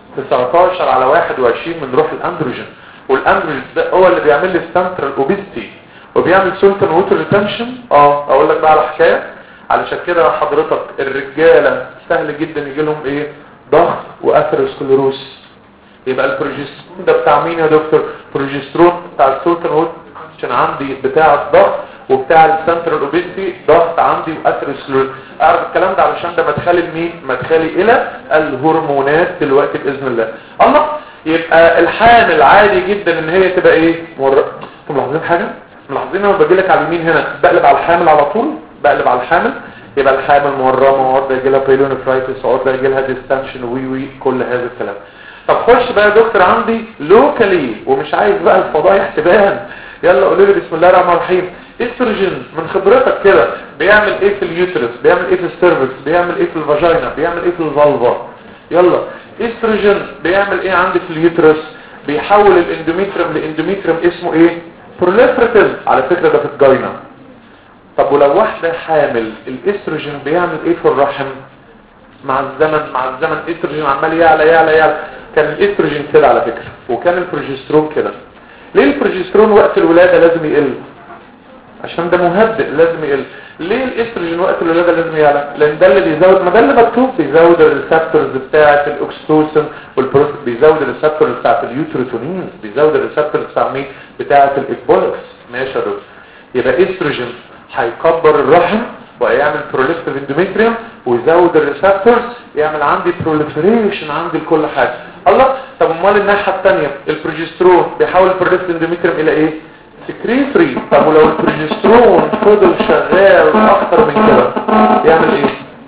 19 على 21 من روح الاندروجين والاندروجين ده هو اللي بيعمل لي السنترال اوبيستي وبيعمل سولتن ووتر ريتنشن اه اقول لك بقى على حكايه علشان كده حضرتك الرجاله سهل جدا يجي لهم ايه ضغط واثيروسكليروس يبقى البروجسترون ده بتاع مين يا دكتور بروجسترون بتاع السولتن ووتر عشان عندي بتاع الضغط وبتاع السنترال اوبيستي ضغط عندي واثيروسكليروس اعرف الكلام ده علشان ده مدخلي لمين مدخلي الى الهرمونات دلوقتي باذن الله الله يبقى الحامل عادي جدا ان هي تبقى ايه مر... انتوا ملاحظين حاجه ملاحظين انا باجي لك على اليمين هنا بقلب على الحامل على طول بقلب على الحامل يبقى الحامل مورمه وعرضه يجي لها بيلونفرايتس وعرضه يجي لها ديستنشن وي وي كل هذا الكلام طب خش بقى يا دكتور عندي لوكالي ومش عايز بقى الفضايح تبان يلا قولوا لي بسم الله الرحمن الرحيم استروجين من خبرتك كده بيعمل ايه في اليوترس بيعمل ايه في السيرفكس بيعمل ايه في الفاجينا بيعمل ايه في الفالفا يلا استروجين بيعمل ايه عندي في اليوترس بيحول الاندوميتريوم لاندوميتريوم اسمه ايه بروليفريتيف على فكرة ده في الجاينا طب ولو واحدة حامل الاستروجين بيعمل ايه في الرحم مع الزمن مع الزمن الاستروجين عمال يعلى يعلى يعلى كان الاستروجين كده على فكرة وكان البروجسترون كده ليه البروجسترون وقت الولادة لازم يقل عشان ده مهدئ لازم يقل ليه الاستروجين وقت الولاده لازم يعلى لان ده اللي بيزود ما ده اللي مكتوب بيزود الريسبتورز بتاعه الاكستوسن والبروست بيزود الريسبتورز بتاعه اليوتروتونين بيزود الريسبتورز بتاع مين بتاعه الاكبولكس ماشي يا دكتور يبقى استروجين هيكبر الرحم ويعمل بروليفتيف اندوميتريوم ويزود الريسبتورز يعمل عندي بروليفريشن عندي لكل حاجه الله طب امال الناحيه الثانيه البروجسترون بيحول البروليفتيف اندوميتريوم الى ايه سكريتري طب ولو البروجسترون فضل شغال اكتر من كده يعمل ايه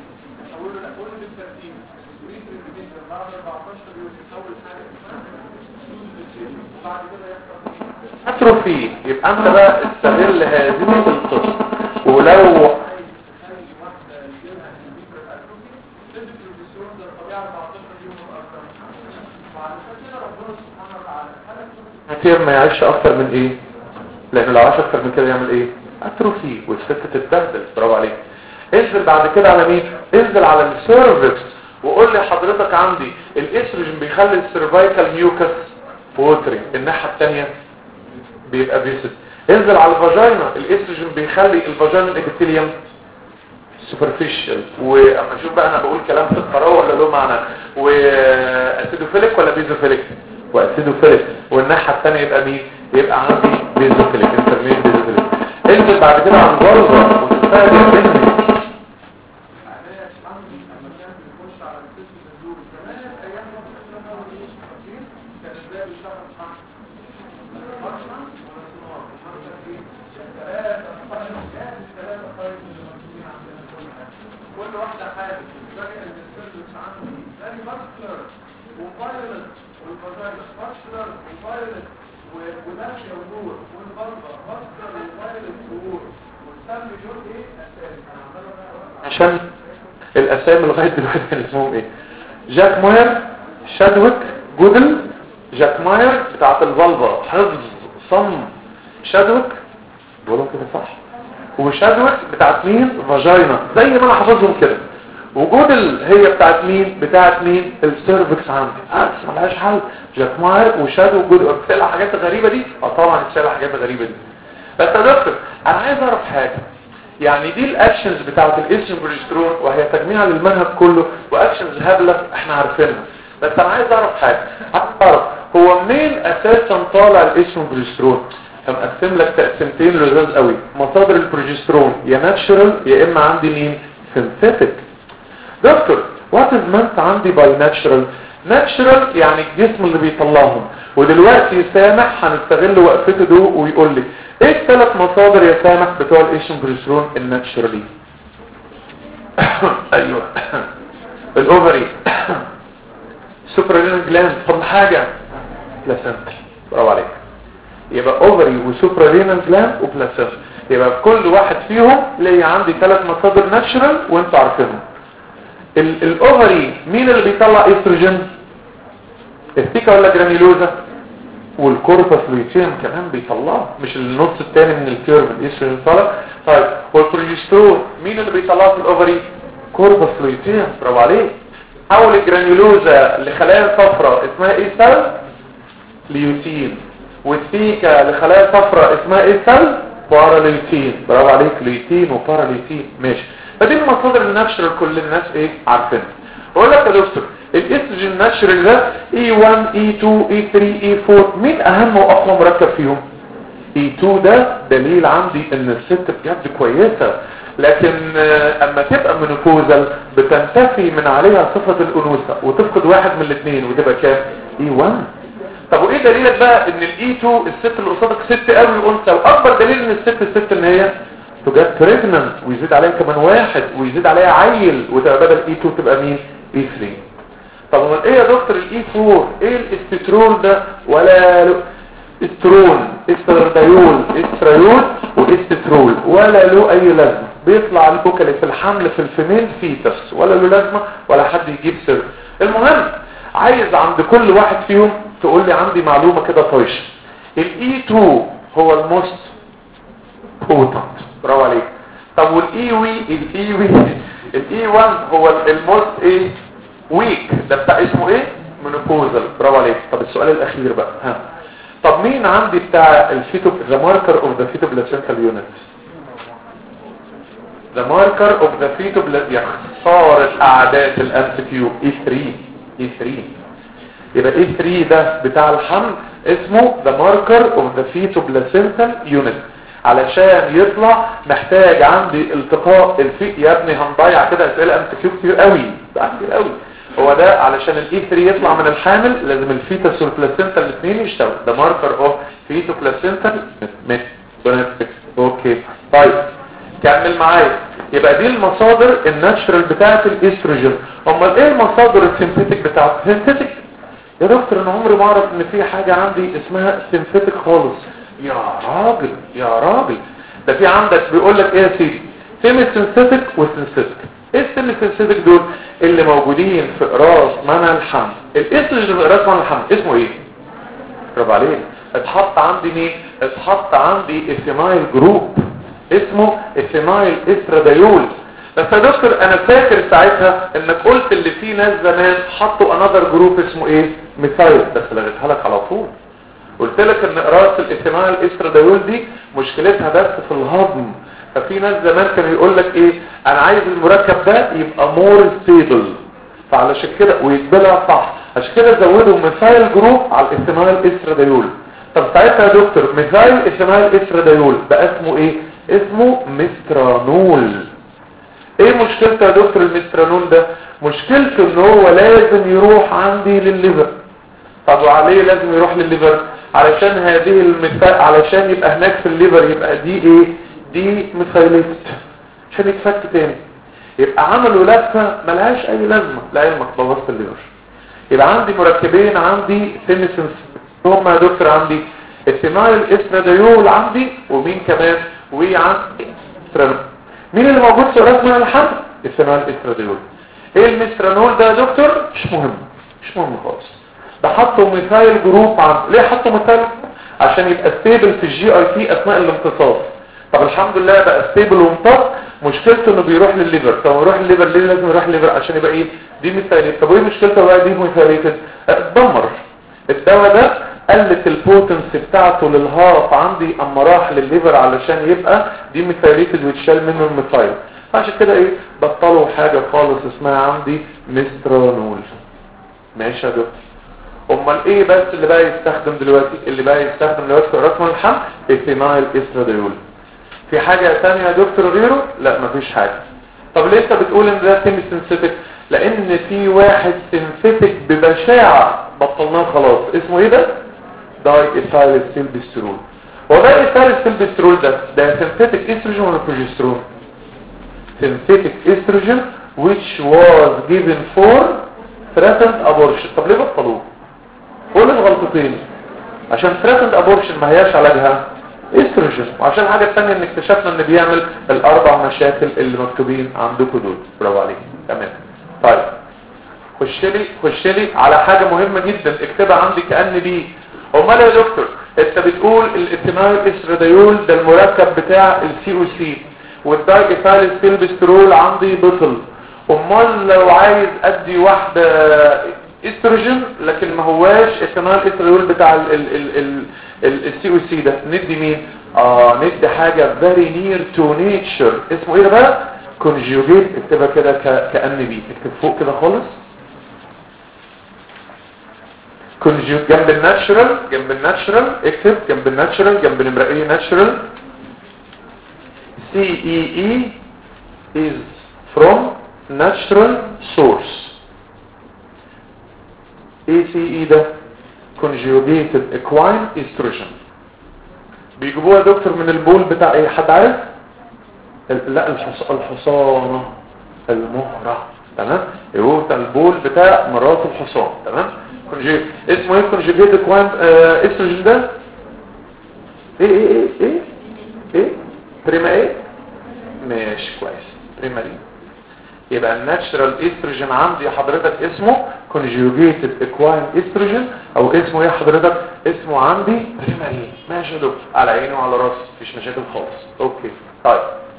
اتروفي يبقى انت بقى استغل هذه القصه ولو كتير ما يعيش اكتر من ايه لان لو عاش اكتر من كده يعمل ايه اتروفي والست تتبهدل برافو عليك انزل بعد كده على مين انزل على السيرفكس وقول لي حضرتك عندي الاستروجين بيخلي السيرفايكال ميوكس ووتري الناحيه الثانيه بيبقى بيسد انزل على الفاجينا الاستروجين بيخلي الفاجينا الابيثيليوم سوبرفيشال واما اشوف بقى انا بقول كلام في القراءه ولا له معنى واسيدوفيليك ولا بيزوفيليك واسيدوفيليك والناحيه الثانيه يبقى مين يبقى عندي بيزوفيليك انترميد بيزوفيليك انزل بعد كده على الغرزه وتستخدم مني كل واحدة حاجة زي السيرفس عندي زي ماسكلر وفايلنت والفاجينا ماسكلر وفايلنت ونفي ونور والبلبة ماسكلر وفايلنت ونور والسم دول ايه اساسي انا عمال بقى عشان الاسامي لغايه دلوقتي كان اسمهم ايه جاك ماير شادويك جودل جاك ماير بتاعت الفالفا حفظ صم شادويك بقولهم كده صح وشادويك بتاعت مين فاجينا زي ما انا حافظهم كده وجودل هي بتاعت مين بتاعت مين السيرفكس عندي بس ملهاش حل جاك ماير وشادو جودل بتلاقي حاجات غريبه دي اه طبعا بتلاقي حاجات غريبه دي بس يا دكتور انا عايز اعرف حاجه يعني دي الاكشنز بتاعت الاستروجين بروجسترون وهي تجميع للمنهج كله واكشنز هبله احنا عارفينها بس انا عايز اعرف حاجه عايز اعرف هو منين اساسا طالع الاستروجين بروجسترون مقسم لك تقسيمتين لذاذ قوي مصادر البروجسترون يا ناتشرال يا اما عندي مين سينثيتك دكتور وات از مانت عندي باي ناتشرال ناتشرال يعني الجسم اللي بيطلعهم ودلوقتي سامح هنستغل وقفته ده ويقول لي ايه الثلاث مصادر يا سامح بتوع الايشن بروجسترون الناتشرالي ايوه الاوفري سوبرالين جلاند طب حاجه بلاسنتا برافو عليك يبقى اوفري وسوبرالين جلاند وبلاسنتا يبقى كل واحد فيهم ليه عندي ثلاث مصادر ناتشرال وانتوا عارفينهم الاوفري مين اللي بيطلع استروجين الثيكا ولا جرانيلوزا والكوربس لوتيوم كمان بيطلعه مش النص الثاني من الكيرف الاستروجين طالع طيب والبروجسترون مين اللي بيطلعه في الاوفري كوربس لوتيوم برافو عليك حول الجرانيولوزا لخلايا صفراء اسمها ايه سيل ليوتين والثيكا لخلايا صفراء اسمها ايه سيل باراليوتين برافو عليك ليوتين وباراليوتين ماشي فدي المصادر الناتشرال كل الناس ايه عارفينها اقول لك يا دكتور الاستروجين ناتشرال ده E1 E2 E3 E4 مين اهم واقوى مركب فيهم E2 ده دليل عندي ان الست بجد كويسة لكن اما تبقى منوبوزال بتنتفي من عليها صفة الانوثة وتفقد واحد من الاثنين وتبقى كام E1 طب وايه دليلك بقى ان الاي 2 الست اللي قصادك ست قوي وانثى واكبر دليل ان الست الست ان هي تجد بريجننت ويزيد عليها كمان واحد ويزيد عليها عيل وتبقى بدل اي 2 تبقى مين اي 3 طب امال ايه يا دكتور الاي 4 ايه الاستترول ده ولا له استرون استرديول استريول واستترول ولا له اي لازمه بيطلع البوكالي في الحمل في الفيميل فيتس ولا له لازمه ولا حد يجيب سر المهم عايز عند كل واحد فيهم تقول لي عندي معلومه كده طايشه الاي 2 هو الموست بوتنت برافو عليك طب والاي وي الاي وي الاي 1 هو الموست ايه ويك ده بتاع اسمه ايه منوبوزال برافو عليك طب السؤال الاخير بقى ها طب مين عندي بتاع الفيتو ذا ماركر اوف ذا فيتو بلاسنتال يونت ذا ماركر اوف ذا فيتو يا خساره اعداد الام كيو اي 3 اي 3 يبقى اي 3 ده بتاع الحمل اسمه ذا ماركر اوف ذا فيتو بلاسنتال يونت علشان يطلع محتاج عندي التقاء الفيق يا ابني هنضيع كده اسئله ام كيو كتير قوي بقى كتير قوي هو ده علشان الاي 3 يطلع من الحامل لازم الفيتس والبلاسنتا الاثنين يشتغلوا ده ماركر اوف فيتو بلاسنتا من اوكي طيب كمل معايا يبقى دي المصادر الناتشرال بتاعت الاستروجين امال ايه المصادر السينثيتك بتاعت السينثيتك يا دكتور انا عمري ما اعرف ان في حاجه عندي اسمها سينثيتك خالص يا راجل يا راجل ده في عندك بيقول لك ايه يا سيدي سيمي سينثيتك وسينثيتك ايه السيمي سينثيتك دول اللي موجودين في راس منع الحمل الاستروجين في راس منع الحمل اسمه ايه برافو عليك اتحط عندي مين اتحط عندي اثينايل جروب اسمه اثينايل استراديول بس يا دكتور انا فاكر ساعتها انك قلت اللي فيه ناس زمان حطوا انذر جروب اسمه ايه ميثايل بس لغيتها لك على طول قلت لك ان قراءه الاثينايل استراديول دي مشكلتها بس في الهضم ففي ناس زمان كانوا يقول لك ايه انا عايز المركب ده يبقى مور ستيبل فعلشان كده ويتبلع صح عشان كده زودوا ميثايل جروب على الاثينايل استراديول طب ساعتها يا دكتور ميثايل اثينايل استراديول بقى اسمه ايه اسمه مسترانول ايه مشكلته يا دكتور المسترانول ده مشكلته ان هو لازم يروح عندي للليفر طب وعليه لازم يروح للليفر علشان هذه المثال علشان يبقى هناك في الليفر يبقى دي ايه دي ميثايلات عشان يتفك تاني يبقى عملوا لفه ملهاش اي لازمه لعلمك بوظت الليفر يبقى عندي مركبين عندي سيميسنس هم يا دكتور عندي الثينايل استراديول عندي ومين كمان وعندي استرانول مين اللي موجود في راس من الحمل الثينايل استراديول ايه المسترانول ده يا دكتور مش مهم مش مهم خالص ده حطوا ميثايل جروب عن ليه حطوا ميثايل عشان يبقى ستيبل في الجي اي تي اثناء الامتصاص طب الحمد لله بقى ستيبل وامتص مشكلته انه بيروح للليفر طب يروح للليفر ليه لازم يروح للليفر عشان يبقى ايه دي ميثايليت طب وايه مشكلته بقى دي ميثايليتد اتدمر الدواء ده قلت البوتنسي بتاعته للهارت عندي اما راح للليفر علشان يبقى دي ميثايليتد ويتشال منه الميثايل عشان كده ايه بطلوا حاجة خالص اسمها عندي مسترانول ماشي يا دكتور امال ايه بس اللي بقى يستخدم دلوقتي اللي بقى يستخدم دلوقتي في رقم الحمل اثينايل استراديول في حاجة تانية يا دكتور غيره لا مفيش حاجة طب ليه انت بتقول ان ده سيمي سنسيتك لان في واحد سنسيتك ببشاعة بطلناه خلاص اسمه ايه ده داي ايثايل سيلبسترول هو ده ايثايل سيلبسترول ده ده سنسيتك استروجين ولا بروجسترون synthetic estrogen which was given for threatened abortion طب ليه بطلوه قول الغلطتين عشان threatened abortion ما هياش علاجها استروجين وعشان حاجة تانية ان اكتشفنا ان بيعمل الاربع مشاكل اللي مكتوبين عندكم دول برافو عليك تمام طيب خش لي خش لي على حاجة مهمة جدا اكتبها عندي كأن دي امال يا دكتور انت بتقول الاثينايل استراديول ده المركب بتاع السي او سي والداي ايثايل سيلبسترول عندي بطل امال لو عايز ادي واحدة استروجين لكن ما هواش اثينايل استراديول بتاع السي او سي ده ندي مين اه ندي حاجة very near to nature اسمه ايه ده بقى كونجوجيت اكتبها كده كأن بي اكتب فوق كده خالص كونجوج جنب الناتشرال جنب الناتشرال اكتب جنب الناتشرال جنب الامرئية ناتشرال CEE is from natural source ACE ده conjugated equine estrogen بيجيبوها يا دكتور من البول بتاع ايه حد عارف لا الحص... الحصانة المهرة تمام يبقى البول بتاع مرات الحصان تمام كونجي اسمه ايه كونجيجيت كوان آه استروجين ده ايه ايه ايه ايه ايه بريما ايه ماشي كويس بريما دي يبقى الناتشرال استروجين عندي حضرتك اسمه كونجيوجيتد اكواين استروجين او اسمه ايه حضرتك اسمه عندي بريماري ماشي يا دكتور على عيني وعلى راسي مفيش مشاكل خالص اوكي طيب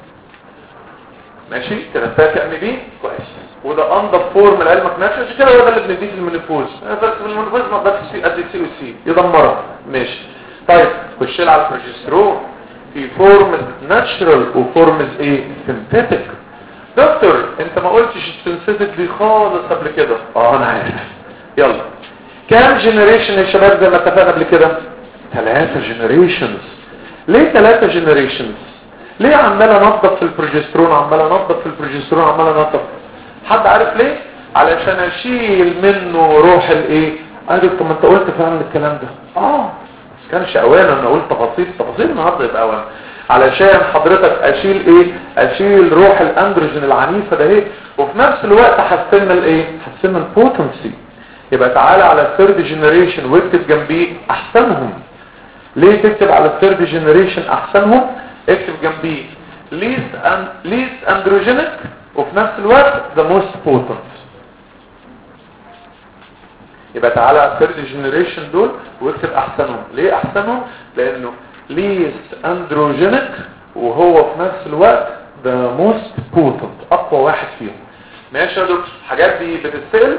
ماشي كده فاكر ان دي كويس وده انضف فورم لعلمك ناتشرال عشان كده هو ده اللي بنديه في المنفوز بس في المنفوز ما اقدرش سي قد سي وسي يدمرها ماشي طيب خش لي على البروجسترون في فورمز ناتشرال وفورمز ايه سينثيتك دكتور انت ما قلتش السنسيتك دي خالص قبل كده اه انا عارف يلا كام جنريشن يا شباب زي ما اتفقنا قبل كده ثلاثة جنريشنز ليه ثلاثة جنريشنز ليه عمال انظف في البروجسترون عمال انظف في البروجسترون عمال انظف حد عارف ليه علشان اشيل منه روح الايه انا طب ما انت قلت فعلا الكلام ده اه كانش اوان انا قلت تفاصيل تفاصيل النهارده يبقى اوان علشان حضرتك اشيل ايه اشيل روح الاندروجين العنيفه ده ايه وفي نفس الوقت حسنا الايه حسنا البوتنسي يبقى تعالى على الثيرد جنريشن واكتب جنبيه احسنهم ليه تكتب على الثيرد جنريشن احسنهم اكتب جنبيه least and least androgenic وفي نفس الوقت the most potent يبقى تعالى على الثيرد جنريشن دول واكتب احسنهم ليه احسنهم لانه least androgenic وهو في نفس الوقت the most potent اقوى واحد فيهم ماشي يا دكتور الحاجات دي بتتسال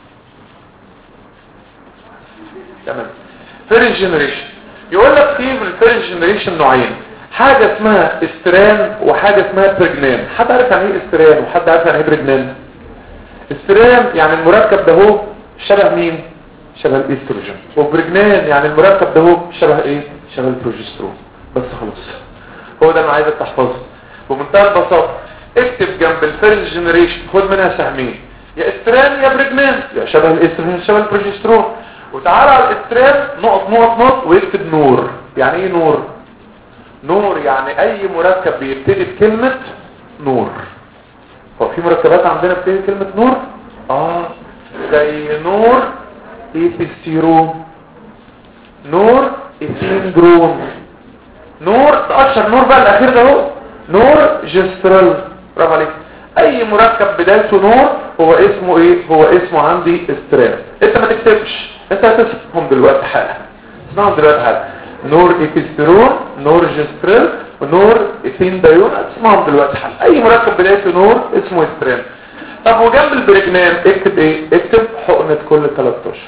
تمام third generation يقول لك في في الثيرد جنريشن نوعين حاجه اسمها استران وحاجه اسمها برجنان حد عارف يعني ايه استران وحد عارف يعني ايه برجنان استران يعني المركب ده هو شبه مين شبه الاستروجين وبرجنان يعني المركب ده هو شبه ايه شبه البروجسترون بس خلاص هو ده انا عايزك تحفظه بمنتهى البساطه اكتب جنب الفيرست جنريشن خد منها سهمين يا استران يا برجنان يا شبه الاستروجين شبه البروجسترون وتعالى على الاستران نقط نقط نقط ويكتب نور يعني ايه نور نور يعني اي مركب بيبتدي بكلمة نور هو في مركبات عندنا بتبتدي بكلمة نور اه زي نور ايبستيرون نور اسيندرون نور ده اشهر نور بقى الاخير ده هو نور جسترال برافو عليك اي مركب بدايته نور هو اسمه ايه هو اسمه عندي استرال انت ما تكتبش انت هتسمعهم دلوقتي حالا اسمعهم دلوقتي حالا نور ايبستيرون نور جسترال ونور اثيندايون هتسمعهم دلوقتي حالا اي مركب بدايته نور اسمه استرال طب وجنب البرجنان اكتب ايه اكتب حقنة كل 3 اشهر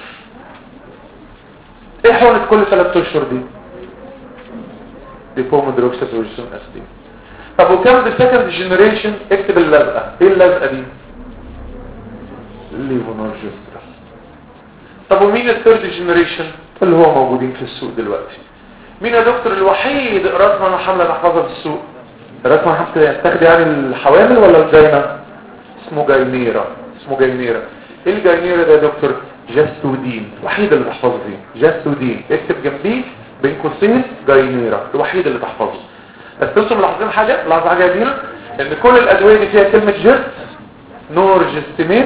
ايه حقنة كل 3 اشهر دي دي بومودروكساتروجين اسيد طب وكم دي سكند جنريشن اكتب اللزقه ايه اللزقه دي ليفونورجسترال طب ومين الثيرد جنريشن اللي هو موجودين في السوق دلوقتي مين يا دكتور الوحيد رسمه حمله محفظه في السوق رسمه حمله يتاخد يعني الحوامل ولا الجاينه اسمه جاينيرا اسمه جاينيرا ايه الجاينيرا ده يا دكتور جاستودين الوحيد اللي تحفظه فيه جاستودين اكتب جنبيه بين قوسين جاينيرا الوحيد اللي تحفظه بس انتم ملاحظين حاجه لاحظوا حاجه دي ان كل الادويه دي فيها كلمه جست نورجستيميت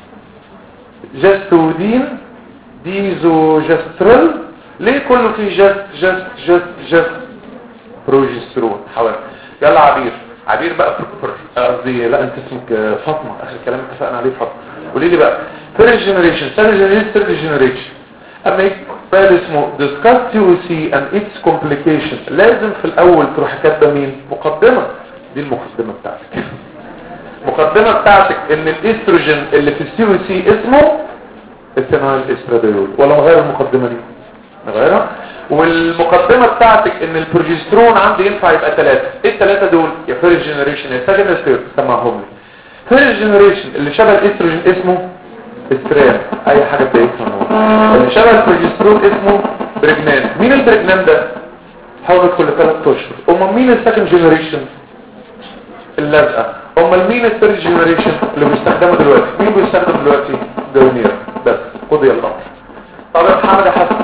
جاستودين ديزوجسترل ليه كله فيه جست جست جست جست بروجسترون حوالي يلا عبير عبير بقى قصدي لا انت اسمك فاطمه اخر كلام اتفقنا عليه فاطمه قولي لي بقى ثيرد جنريشن ثيرد جنريشن ثيرد جنريشن اما يقبل اسمه discuss TOC and its complication لازم في الاول تروح كاتبه مين مقدمه دي المقدمه بتاعتك المقدمه بتاعتك ان الاستروجين اللي في السي او سي اسمه الثانويل استراديول ولا نغير المقدمه دي نغيرها والمقدمة بتاعتك ان البروجسترون عندي ينفع يبقى ثلاثة ايه الثلاثة دول يا فيرست جنريشن يا سكند ثيرد سمعهم لي فيرست جنريشن اللي شبه الاستروجين اسمه استرام اي حاجة بتاعتها اللي شبه البروجسترون اسمه برجنان مين البرجنان ده حاول كل ثلاث اشهر امال مين السكند جنريشن اللزقة امال مين الثيرد جنريشن اللي بيستخدمه دلوقتي مين بيستخدم دلوقتي دونير بس قضي الامر طب يا محمد يا حسن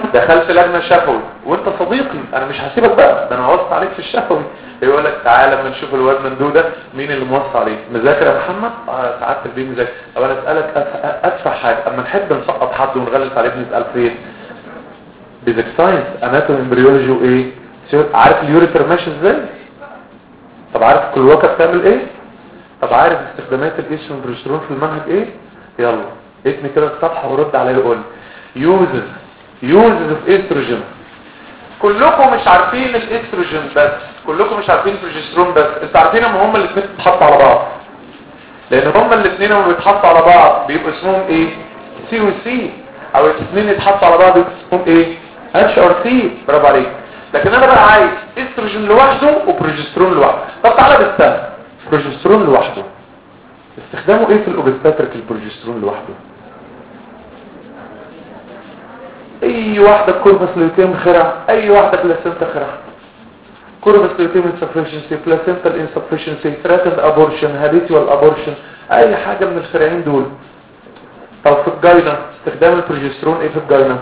دخلت لجنه شفوي وانت صديقي انا مش هسيبك بقى ده انا وصت عليك في الشفوي يقول لك تعالى لما نشوف الواد مندوده مين اللي موصى عليه مذاكر يا محمد اه ساعات البيت مذاكر طب انا اسالك أدفع- ادفع حاجه اما نحب نسقط حد ونغلس عليه بنسال فين بيزك ساينس اناتومي امبريولوجي وايه سيو- عارف اليوريتر ماشي ازاي طب عارف الكلوكه بتعمل ايه طب عارف استخدامات الايستروجين والبروجسترون في المنهج ايه يلا اتني كده الصفحه ورد عليا يقول يوزز يوزز اوف استروجين كلكم مش عارفين الاستروجين بس كلكم مش عارفين البروجسترون بس انتوا عارفين ان هما الاثنين بيتحطوا على بعض لان هما الاثنين لما بيتحطوا على بعض بيبقوا اسمهم ايه سي وسي او الاثنين يتحطوا على بعض بيبقوا اسمهم ايه اتش ار سي برافو عليك لكن انا بقى عايز استروجين لوحده وبروجسترون لوحده طب تعالى بالسهل بروجسترون لوحده استخدامه ايه في الاوبستاتريك البروجسترون لوحده اي واحدة كوربس ليوتيم خرع اي واحدة بلاسنتا خرع كوربس ليوتيم insufficiency placental insufficiency threatened abortion habitual abortion اي حاجة من الخرعين دول طب في الجاينة استخدام البروجسترون ايه في الجاينة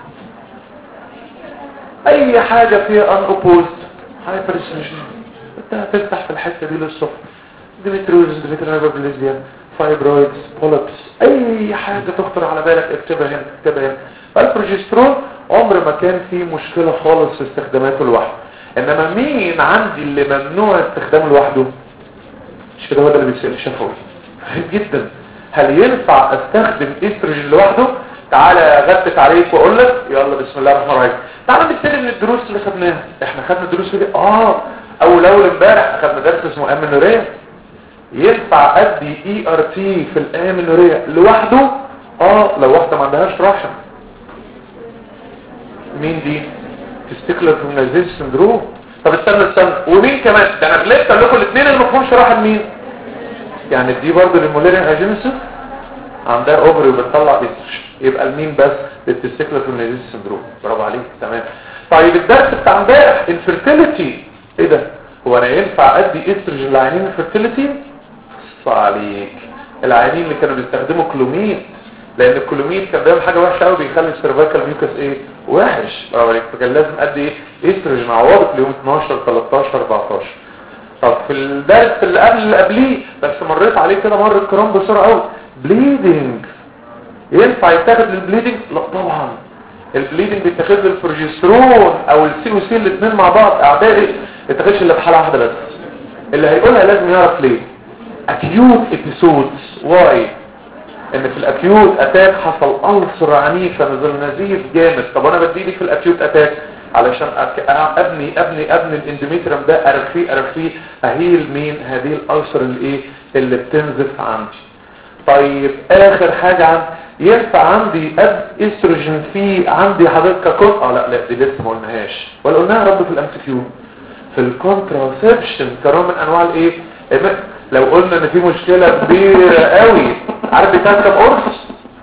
اي حاجة فيها unopposed hyperestrogen انت هتفتح في الحتة دي للصبح ديمتريوز ديمتريوز فايبرويدز بوليبس اي حاجة تخطر على بالك اكتبها هنا اكتبها هنا فالبروجسترون عمر ما كان فيه مشكلة خالص في استخداماته لوحده انما مين عندي اللي ممنوع استخدامه لوحده مش كده هو ده اللي بيتسأل شفوي غريب جدا هل ينفع استخدم استروجين لوحده تعالى اغتت عليك واقول لك يلا بسم الله الرحمن الرحيم تعالى نبتدي من الدروس اللي خدناها احنا خدنا دروس دي اه اول اول امبارح خدنا درس اسمه امينوريا ينفع ادي اي ار تي في الامينوريا لوحده اه لو واحده ما عندهاش رحم مين دي تستيكلر فيمنايزيشن سندروم طب استنى استنى ومين كمان ده انا غلبت اقول لكم الاثنين اللي ما فيهمش رحم مين يعني دي برضه للموليرين اجينسيس عندها اوفري وبتطلع استروجين يبقى المين بس للتستيكلر فيمنايزيشن سندروم برافو عليك تمام طيب الدرس بتاع امبارح الفيرتيليتي ايه ده هو انا ينفع ادي استروجين لعينين الفيرتيليتي صح عليك العيانين اللي كانوا بيستخدموا كلوميد لان الكلوميد كان بيعمل حاجه وحشه قوي بيخلي السيرفايكال ميوكس ايه وحش برافو عليك فكان لازم ادي ايه استروجين عوضت ليوم 12 13 14 طب في الدرس اللي قبل اللي قبليه بس مريت عليه كده مره الكرام بسرعه قوي بليدنج ينفع يتاخد للبليدنج لا طبعا البليدنج بيتاخد للبروجسترون او السي او سي الاثنين مع بعض اعدائي ما يتاخدش الا في حاله واحده بس اللي هيقولها لازم يعرف ليه acute episodes why ان في الاكيوت اتاك حصل ألسر عنيفة نزل نزيف جامد طب انا بديلي في الاكيوت اتاك علشان أك... ابني ابني ابني الاندوميتريم ده ارفيه ارفيه اهيل مين هذه الألسر اللي ايه اللي بتنزف عندي طيب اخر حاجة عن ينفع عندي اب استروجين في عندي حضرتك ككل اه لا لا دي لسه ما قلناهاش ولا قلناها يا رب في الام سي كيو في الكونتراسبشن كنوع من انواع الايه إما- لو قلنا ان في مشكلة كبيرة قوي عارف بتاعت كام قرص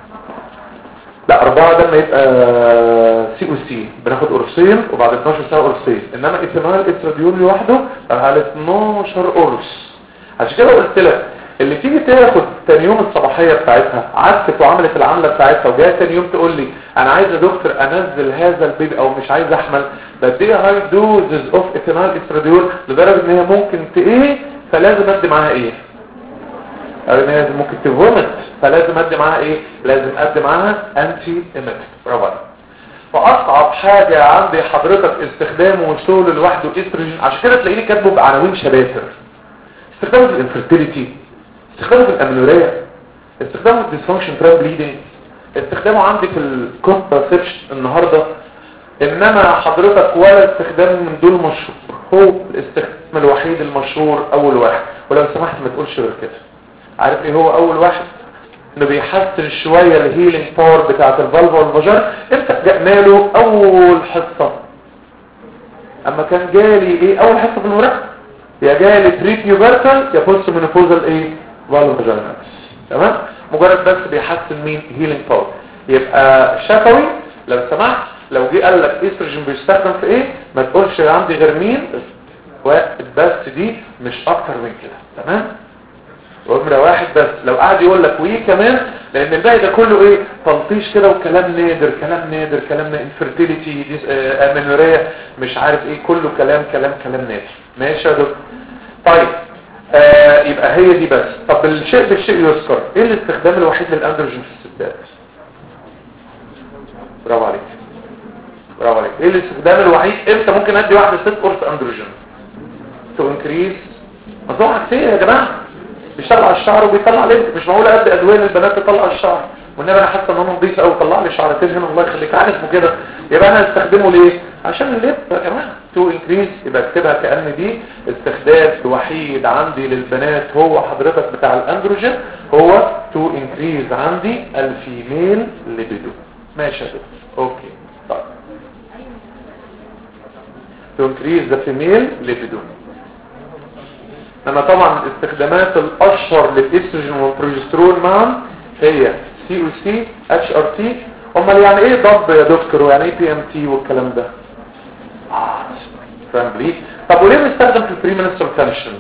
لا أربعة ده ما يبقى سي او سي بناخد قرصين وبعد 12 ساعة قرصين إنما إثنال إستراديول لوحده على 12 قرص عشان كده قلت لك اللي تيجي تاخد تاني يوم الصباحية بتاعتها عكت وعملت العملة بتاعتها وجاية تاني يوم تقول لي أنا عايز يا دكتور أنزل هذا البيبي أو مش عايز أحمل بديها هاي دوزز أوف إثنال إستراديول لدرجة إن هي ممكن تإيه فلازم أدي معاها إيه او ان هي ممكن تفومت فلازم ادي معاها ايه لازم ادي معاها انتي ايميتيك برافو عليك فاصعب حاجة عندي حضرتك استخدامه وصوله لوحده استروجين عشان كده تلاقيني كاتبه بعناوين شباتر استخدامه في الانفرتيليتي استخدامه في الامينوريا استخدامه في الديسفانكشن تراب بليدنج استخدامه عندي في الكونتراسبشن النهارده انما حضرتك ولا استخدام من دول مشهور هو الاستخدام الوحيد المشهور اول واحد ولو سمحت ما تقولش غير كده عارف ايه هو اول واحد انه بيحسن شوية الهيلينج باور بتاعت الفالفا والفجر امتى جاءنا له اول حصة اما كان جالي ايه اول حصة في المراقبة يا جالي تريت يوبرتال يا بوست منفوزال ايه فالفا فاجيناليس تمام مجرد بس بيحسن مين هيلينج باور يبقى شفوي لو سمحت لو جه قال لك استروجين بيستخدم في ايه ما تقولش عندي غير مين واحد بس دي مش اكتر من كده تمام نمرة واحد بس لو قعد يقول لك وايه كمان لان الباقي ده كله ايه تلطيش كده وكلام نادر كلام نادر كلام انفرتيليتي امينوريا مش عارف ايه كله كلام كلام كلام نادر ماشي يا دكتور طيب آه يبقى هي دي بس طب الشيء بالشيء يذكر ايه الاستخدام الوحيد للاندروجين في الستات برافو عليك برافو عليك ايه الاستخدام الوحيد امتى ممكن ادي واحده ست قرص اندروجين تو انكريز مصلحه كتير يا جماعه بيشتغل على الشعر وبيطلع ليه مش معقول قد ادويه للبنات تطلع الشعر والنبي انا حاسه ان انا نضيف قوي طلع لي شعرتين هنا الله يخليك عارف اسمه كده يبقى انا هستخدمه ليه عشان اللب يا جماعه تو انكريز يبقى اكتبها كان دي استخدام الوحيد عندي للبنات هو حضرتك بتاع الاندروجين هو تو انكريز عندي الفيميل ليبيدو ماشي يا دكتور اوكي طيب تو انكريز ذا فيميل ليبيدو انا طبعا الاستخدامات الاشهر للاستروجين والبروجسترون معا هي سي او سي اتش ار تي امال يعني ايه ضب يا دكتور ويعني ايه بي ام تي والكلام ده فاهم ليه طب وليه بنستخدم في البريمنستر تنشن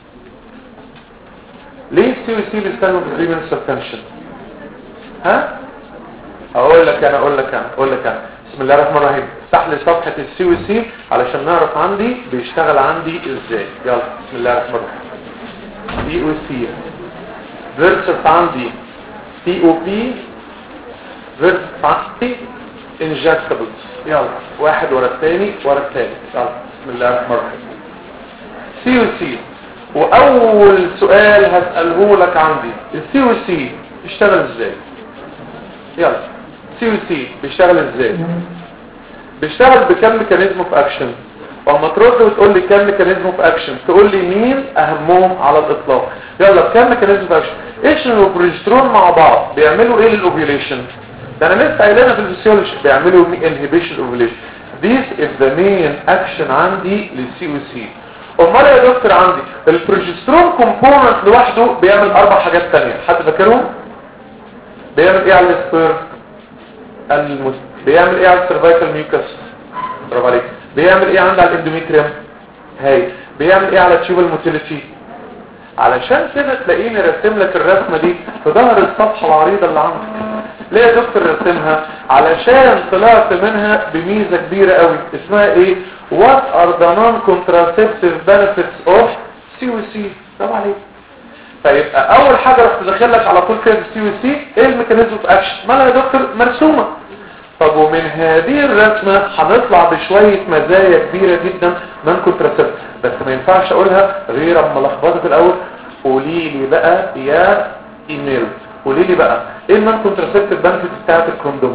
ليه السي او سي بيستخدم في البريمنستر تنشن ها اقول لك انا اقول لك انا اقول لك انا بسم الله الرحمن الرحيم افتح لي صفحه السي او سي علشان نعرف عندي بيشتغل عندي ازاي يلا بسم الله الرحمن الرحيم سي او سي فيرسس عندي سي او بي فيرسس عندي انجكتبلز يلا واحد ورا الثاني ورا الثاني يلا بسم الله الرحمن الرحيم سي او سي واول سؤال هساله لك عندي السي او سي بيشتغل ازاي يلا سي او سي بيشتغل ازاي بيشتغل بكم ميكانيزم اوف اكشن واما ترد وتقول لي كم ميكانيزم اوف اكشن تقول لي مين اهمهم على الاطلاق يلا بكم ميكانيزم اوف اكشن ايشن والبروجسترون مع بعض بيعملوا ايه للاوفيوليشن ده انا لسه قايلها في الفسيولوجي بيعملوا انهبيشن اوفيوليشن This is the main action عندي للسي او سي امال يا دكتور عندي البروجسترون كومبوننت لوحده بيعمل اربع حاجات تانية حد فاكرهم بيعمل ايه على السبيرم المس... بيعمل ايه على السيرفايكال ميوكس برافو عليك بيعمل ايه عند الاندوميتريوم هاي بيعمل ايه على التيوبال موتيليتي علشان كده تلاقيني راسم لك الرسمه دي في ظهر الصفحه العريضه اللي عندك ليه يا دكتور راسمها علشان طلعت منها بميزه كبيره قوي اسمها ايه what are the non-contraceptive benefits of COC طبعا عليك فيبقى اول حاجه رحت داخل لك على طول كده في السي او سي ايه الميكانيزم اوف اكشن مالها يا دكتور مرسومه طب ومن هذه الرسمه هنطلع بشويه مزايا كبيره جدا من كونتراسيبت بس ما ينفعش اقولها غير اما لخبطه الاول قولي لي بقى يا ايميل قولي لي بقى ايه النون كونتراسيبتيف بنفيت بتاعت الكوندوم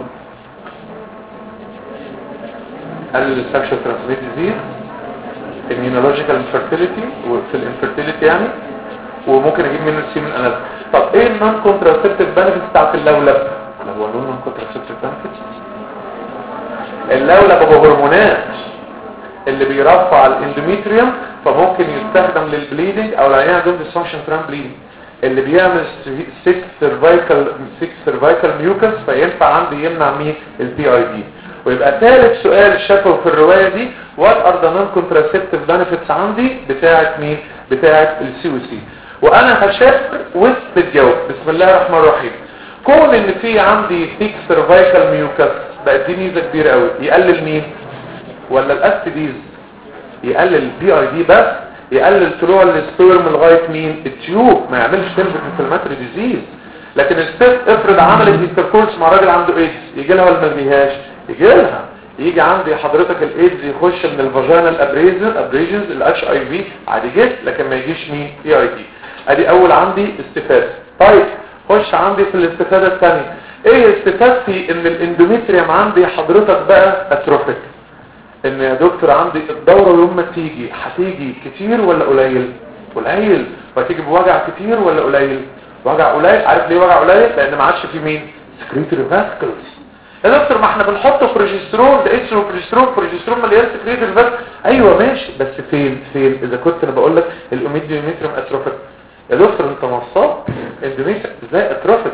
السكشوال ترانسميت ديزيز immunological infertility وفي الانفرتيليتي يعني وممكن اجيب منه السيمن اناليز طب ايه النون كونتراسيبتيف بنفيتس بتاعت اللولب هو نون كونتراسيبتيف بنفيتس اللولب هو هرمونات اللي بيرفع الاندوميتريوم فممكن يستخدم للبليدنج او العيان عندهم ديسفانكشن تران بليدنج اللي بيعمل 6 سيرفايكال 6 سيرفايكال ميوكس فينفع عندي يمنع مين البي اي دي ويبقى ثالث سؤال الشفوي في الروايه دي وات ار ذا نون كونتراسيبتيف بنفيتس عندي بتاعه مين بتاعه السي او سي وانا هشافر وسط الجواب بسم الله الرحمن الرحيم كون ان في عندي 6 سيرفايكال ميوكس بقت دي ميزه كبيره قوي يقلل مين ولا الاستديز يقلل البي اي دي بس يقلل طلوع السبيرم لغايه مين التيوب ما يعملش تنفذ انفلاماتوري ديزيز لكن الست افرض عملت انتركورس مع راجل عنده ايدز يجي لها ولا ما يجيهاش يجي لها يجي عندي حضرتك الايدز يخش من الفاجينال ابريزن ابريجنز الاتش اي في عادي جدا لكن ما يجيش مين اي اي دي ادي اول عندي استفاده طيب خش عندي في الاستفاده الثانيه ايه استفادتي ان الاندوميتريوم عندي حضرتك بقى اتروفيك ان يا دكتور عندي الدورة يوم ما تيجي هتيجي كتير ولا قليل قليل وهتيجي بوجع كتير ولا قليل وجع قليل عارف ليه وجع قليل لان ما عادش في مين سكريتري فاسكلز يا دكتور ما احنا بنحط بروجسترون ده اسمه بروجسترون بروجسترون مليان سكريتري فاسكلز ايوه ماشي بس فين فين اذا كنت انا بقول لك الاوميديوميتريوم اتروفيك يا دكتور انت نصاب اندوميتريوم ازاي اتروفيك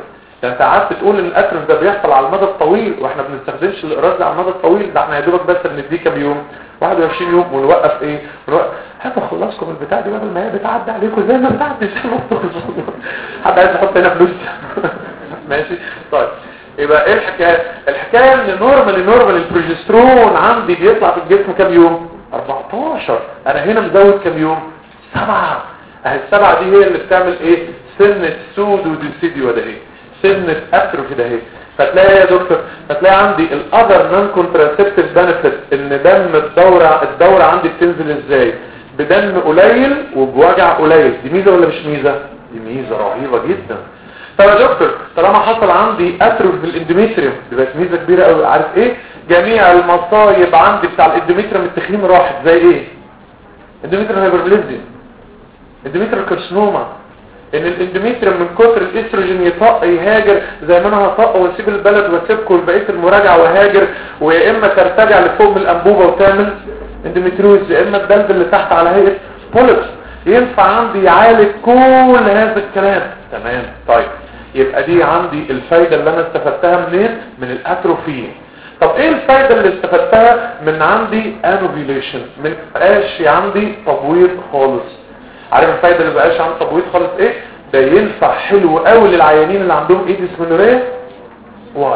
ده انت قعدت تقول ان الاتروف ده بيحصل على المدى الطويل واحنا ما بنستخدمش الاقراص ده على المدى الطويل ده احنا يا دوبك بس بنديه كام يوم 21 يوم ونوقف ايه ونوقف هاتوا خلصكم البتاع دي بدل ما هي بتعدي عليكم زي ما بتعدي زي ما بتخلصوا حد عايز يحط هنا فلوس ماشي طيب يبقى ايه الحكايه الحكايه ان نورمال نورمال البروجسترون عندي بيطلع في الجسم كام يوم 14 انا هنا مزود كام يوم سبعة اهي السبعة دي هي اللي بتعمل ايه سنة سودو ديسيديو ده ايه سنة اتروفي ده ايه فتلاقي يا دكتور فتلاقي عندي الاذر نون كونتراسبتيف بنفيت ان دم الدورة الدورة عندي بتنزل ازاي بدم قليل وبوجع قليل دي ميزة ولا مش ميزة دي ميزة رهيبة جدا طب يا دكتور طالما حصل عندي اتروف في الاندوميتريوم دي بقت ميزة كبيرة قوي عارف ايه جميع المصايب عندي بتاع الاندوميتريوم التخين راحت زي ايه اندوميتريوم هايبربليزيا اندوميتريوم كارسينوما ان الاندوميتريوم من كتر الاستروجين يطق يهاجر زي ما انا هطق واسيب البلد واسيبكم لبقيه المراجعه وهاجر ويا اما ترتجع لفوق من الانبوبه وتعمل اندوميتريوز يا اما الدلد اللي تحت على هيئه بوليبس ينفع عندي يعالج كل هذا الكلام تمام طيب يبقى دي عندي الفايده اللي انا استفدتها منين من الاتروفين طب ايه الفايدة اللي استفدتها من عندي انوفيليشن من بقاش عندي تبويض خالص عارف الفايدة اللي بقاش عندي تبويض خالص ايه ده ينفع حلو قوي للعيانين اللي عندهم ايديس منورية واي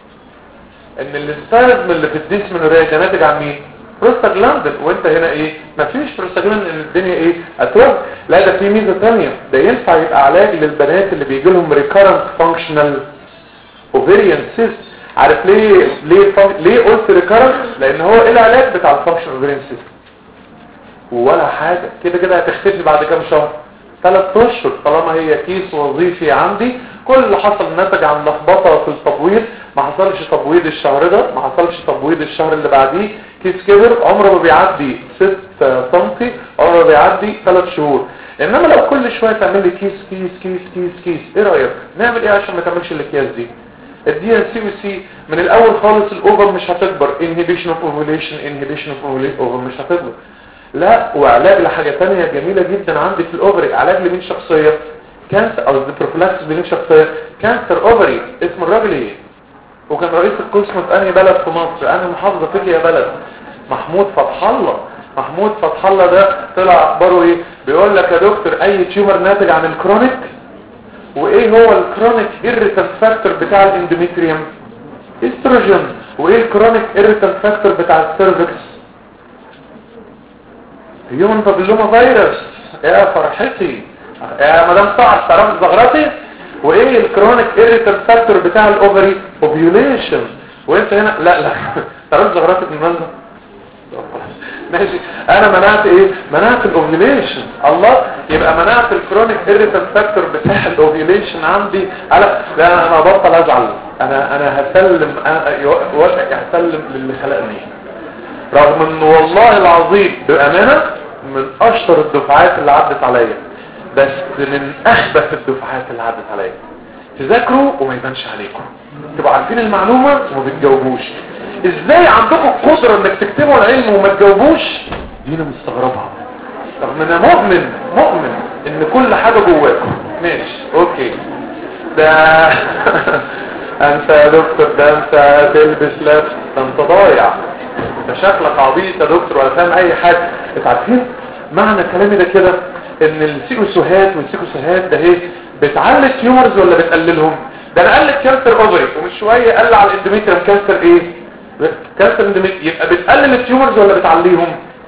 ان الاسبازم اللي في الديسمنورية ده ناتج عن مين بروستاجلاندين وانت هنا ايه مفيش بروستاجلاندين ان الدنيا ايه اتوب لا ده في ميزة تانية ده ينفع يبقى علاج للبنات اللي بيجي لهم recurrent functional ovarian cyst عارف ليه ليه فن... ليه قلت ريكارنت لان هو ايه العلاج بتاع الفانكشن اوفرين سيستم ولا حاجه كده كده هتختفي بعد كام شهر ثلاث اشهر طالما هي كيس وظيفي عندي كل اللي حصل نتج عن لخبطه في التبويض ما حصلش تبويض الشهر ده ما حصلش تبويض الشهر اللي بعديه كيس كبر عمره ما بيعدي 6 سم عمره ما بيعدي 3 شهور انما لو كل شويه تعمل لي كيس كيس كيس كيس كيس ايه رايك نعمل ايه عشان ما تعملش الاكياس دي الدي ان سي وسي من الاول خالص الاوفر مش هتكبر انهبيشن اوف اوفوليشن انهبيشن اوف اوفر مش هتكبر لا وعلاج لحاجه ثانيه جميله جدا عندي في الاوفري علاج لمين شخصيه كانسر او البروفلاكس لمين شخصيه كانسر اوفري اسم الراجل ايه وكان رئيس القسم في انهي بلد في مصر انهي محافظه فيك يا بلد محمود فتح الله محمود فتح الله ده طلع اخباره ايه بيقول لك يا دكتور اي تيومر ناتج عن الكرونيك وايه هو الكرونيك irritant فاكتور بتاع الاندوميتريوم استروجين وايه الكرونيك irritant فاكتور بتاع السيرفكس هيومن بابيلوما فيروس يا فرحتي يا مدام صعب تعرف زغرتي وايه الكرونيك irritant فاكتور بتاع الاوفري اوفيوليشن وانت هنا لا لا تعرف زغرتي من المنزل ماشي انا منعت ايه منعت الاوفيوليشن الله يبقى منعت الكرونيك irritant فاكتور بتاع الاوفيوليشن عندي على لا انا بطل ازعل انا انا هسلم وقتك هسلم للي خلقني رغم ان والله العظيم بامانه من اشطر الدفعات اللي عدت عليا بس من اخبث الدفعات اللي عدت عليا تذاكروا وما يبانش عليكم تبقوا عارفين المعلومه وما بتجاوبوش ازاي عندكم القدرة انك تكتبوا العلم وما تجاوبوش دي انا مستغربها رغم انا مؤمن مؤمن ان كل حاجة جواكم ماشي اوكي ده انت يا دكتور ده انت تلبس لبس ده انت ضايع انت شكلك عبيط يا دكتور ولا فاهم اي حاجة انت عارفين معنى كلامي ده كده ان السيكوسوهات والسيكوسوهات ده ايه بتعلي التيومرز ولا بتقللهم ده انا قلت كانسر اوفري ومن شوية قل على الاندوميتريوم كانسر ايه كانسر اندوميتريوم يبقى بتقلل التيومرز ولا بتعليهم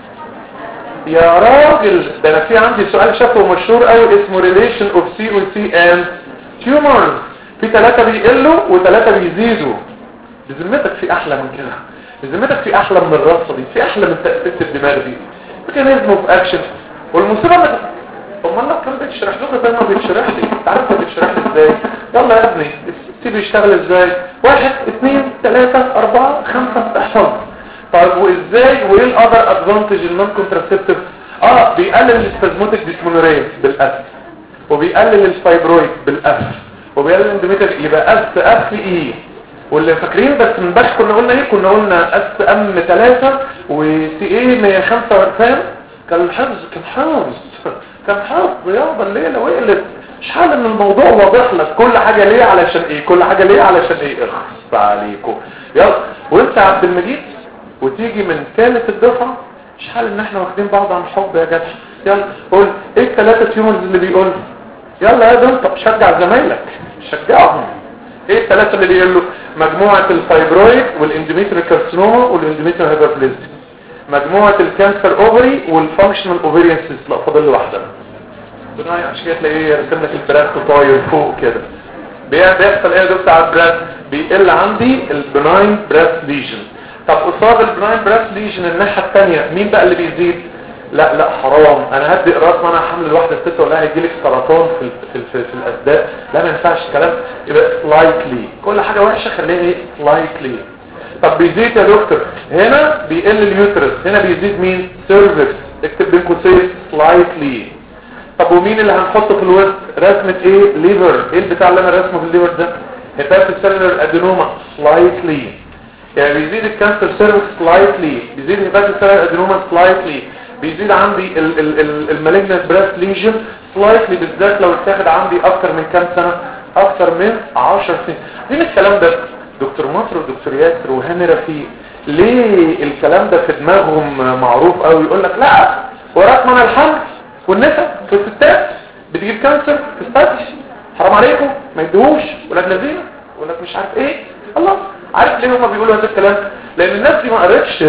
يا راجل ده انا في عندي سؤال شافه مشهور قوي اسمه ريليشن اوف سي او سي اند تيومرز في ثلاثة بيقلوا وثلاثة بيزيدوا بذمتك في احلى من كده بذمتك في احلى من الرصه دي في احلى من تأسيس الدماغ دي ميكانيزم اوف اكشن والمصيبه ما امال لو كان بيتشرح لكم زي ما بيتشرح لي انت عارف ده بيتشرح لي ازاي يلا يا ابني السي بيشتغل ازاي واحد اثنين ثلاثة اربعة خمسة احفظ طيب وازاي وايه الاذر ادفانتج النون كونتراسبتيف اه بيقلل السبازموتيك ديسمونوريا بالاس وبيقلل الفايبرويد بالاس وبيقلل الاندوميتر يبقى اس اف اي واللي فاكرين بس من بس كنا قلنا ايه كنا قلنا اس ام 3 وسي اي 105 فاهم كان الحفظ كان حافظ كان حافظ رياضه الليله وقلت مش حال ان الموضوع واضح لك كل حاجة ليه علشان ايه كل حاجة ليه علشان ايه اخص عليكم يلا وانت عبد المجيد وتيجي من ثالث الدفعة مش حال ان احنا واخدين بعض عن حب يا جدع يلا قول ايه الثلاثة تيومرز اللي بيقول يلا يا دول طب شجع زمايلك شجعهم ايه الثلاثة اللي بيقول له مجموعة الفايبرويد والاندوميتريال كارسينوما والاندوميتريال هايبربليزم مجموعة الكانسر اوفري والفانكشنال اوفريان سيست لا فاضل له واحدة بناء عشان كده تلاقيه يرسم لك البراس طاير فوق كده بيحصل ايه يا دكتور على البراس بيقل عندي البناين براس ليجن طب قصاد البناين براس ليجن الناحية الثانية مين بقى اللي بيزيد لا لا حرام انا هدي قراص ما انا حمل الواحدة الست ولا هيجيلك سرطان في في في, في الاسداء لا ما ينفعش الكلام يبقى سلايتلي كل حاجة وحشة خليها ايه سلايتلي طب بيزيد يا دكتور هنا بيقل اليوترس هنا بيزيد مين سيرفكس اكتب بين قوسين سلايتلي طب ومين اللي هنحطه في الوسط رسمة ايه ليفر ايه البتاع اللي انا رسمه في الليفر ده هيباتيك سيلولر ادينوما سلايتلي يعني بيزيد الكانسر سيرفكس سلايتلي بيزيد الهيباتيك سيلولر ادينوما سلايتلي بيزيد عندي المالجنت براس ليجن سلايتلي بالذات لو اتاخد عندي اكتر من كام سنة اكتر من 10 سنين مين الكلام ده دكتور مصر ودكتور ياسر وهاني رفيق ليه الكلام ده في دماغهم معروف قوي يقول لك لا وراك من الحمل والنساء في الستات بتجيب كانسر في ستاتش حرام عليكم ما يدوهوش ولاد لذينه ولاد مش عارف ايه الله عارف ليه هما بيقولوا هذا الكلام لان الناس دي ما قرتش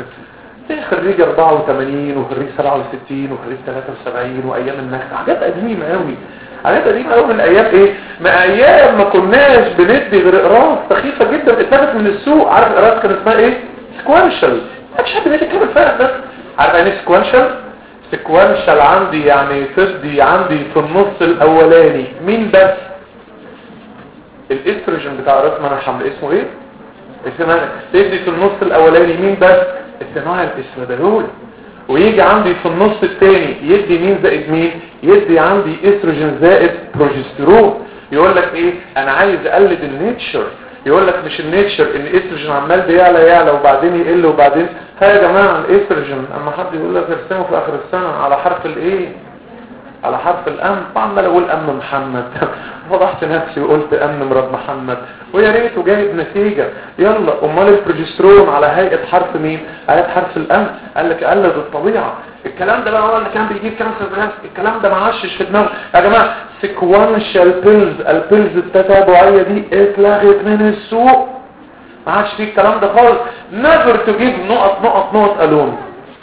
زي خريج 84 وخريج 67 وخريج 73 وايام النكسه حاجات قديمه قوي حاجات قديمه قوي من ايام ايه ما ايام ما كناش بندي غير اقراص سخيفه جدا اتاخدت من السوق عارف الاقراص كان اسمها ايه سكوانشال مفيش حد بيتكلم فيها ده عارف يعني ايه سكوانشال سكوانشال عندي يعني تدي عندي في النص الاولاني مين بس الاستروجين بتاع راس منع الحمل اسمه ايه اسمها تدي في النص الاولاني مين بس الثنائي الاسمدلول ويجي عندي في النص الثاني يدي مين زائد مين يدي عندي استروجين زائد بروجسترون يقول لك ايه انا عايز اقلد النيتشر يقول لك مش النيتشر ان الاستروجين عمال بيعلى يعلى وبعدين يقل وبعدين ها يا جماعه الاستروجين اما حد يقول لك ارسمه في اخر السنه على حرف الايه على حرف الام وعمال اقول ام محمد فضحت نفسي وقلت ام مراد محمد ويا ريته جايب نتيجه يلا امال البروجسترون على هيئه حرف مين هيئه حرف الام قال لك قلد الطبيعه الكلام ده بقى هو اللي كان بيجيب كانسر براس الكلام ده ما عاشش في دماغه يا جماعه سيكوانشال بيلز البيلز التتابعيه دي اتلغت من السوق ما عادش فيه الكلام ده خالص نيفر تو جيف نقط نقط نقط الون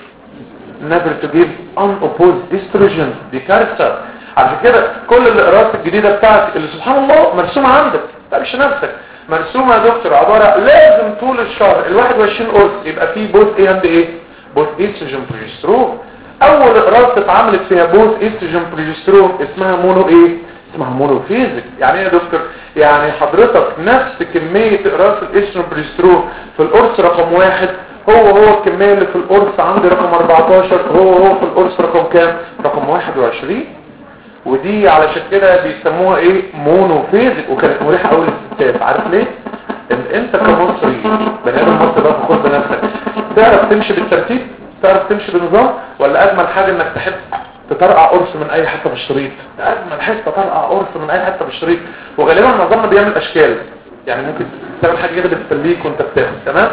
never to give unopposed estrogen دي كارثة عشان كده كل الاقراص الجديدة بتاعتي اللي سبحان الله مرسومة عندك تعرفش نفسك مرسومة يا دكتور عبارة لازم طول الشهر ال 21 قرص يبقى فيه بوث ايه اند ايه بوث استروجين بروجسترون اول اقراص اتعملت فيها بوث استروجين بروجسترون اسمها مونو ايه اسمها مونوفيزك يعني ايه يا دكتور يعني حضرتك نفس كمية اقراص الاستروجين بروجسترون في القرص رقم واحد هو هو الكمية اللي في القرص عندي رقم 14 هو هو في القرص رقم كام رقم 21 ودي علشان كده بيسموها ايه مونوفيزك وكانت مريحة قوي للستات عارف ليه ان انت كمصري بني ادم مصري بقى خد بنفسك تعرف تمشي بالترتيب تعرف تمشي بنظام ولا اجمل حاجة انك تحب تطرقع قرص من اي حته في الشريط اجمل حته تطرقع قرص من اي حته في الشريط وغالبا نظامنا بيعمل اشكال يعني ممكن تعمل حاجه كده بتسليك وانت بتاخد تمام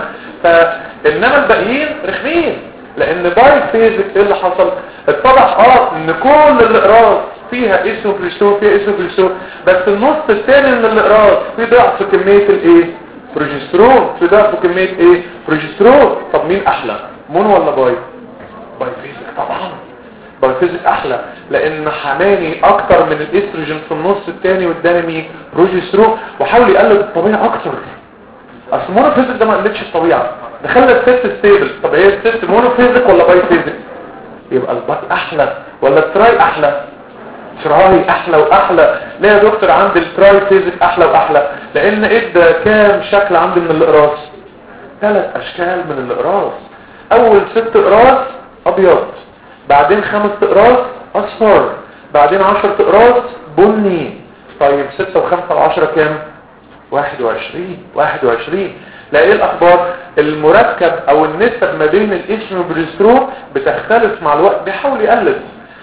فانما الباقيين رخمين لان باي فيزك ايه اللي حصل اتضح اه ان كل الاقراص فيها اسمه بريستون فيها اسمه بريستون بس النص الثاني من الاقراص في ضعف كميه الايه بروجسترون في ضعف كميه ايه بروجسترون طب مين احلى مون ولا باي باي فيزك طبعا بايفيزك احلى لان حماني اكتر من الاستروجين في النص الثاني واداني مين بروجسترون وحاول يقلد الطبيعه اكتر اصل مونوفيزك ده ما قلدش الطبيعه ده خلى الست ستيبل طب هي الست مونوفيزك ولا بايفيزك يبقى الباك احلى ولا التراي احلى تراي احلى واحلى ليه يا دكتور عندي التراي فيزك احلى واحلى لان ادى كام شكل عندي من الاقراص ثلاث اشكال من الاقراص اول ست اقراص ابيض بعدين خمس اقراص اصفر بعدين عشر اقراص بني طيب ستة وخمسة وعشرة كام واحد وعشرين واحد وعشرين لا ايه الاخبار المركب او النسب ما بين الاسم والبروجسترون بتختلف مع الوقت بيحاول يقلد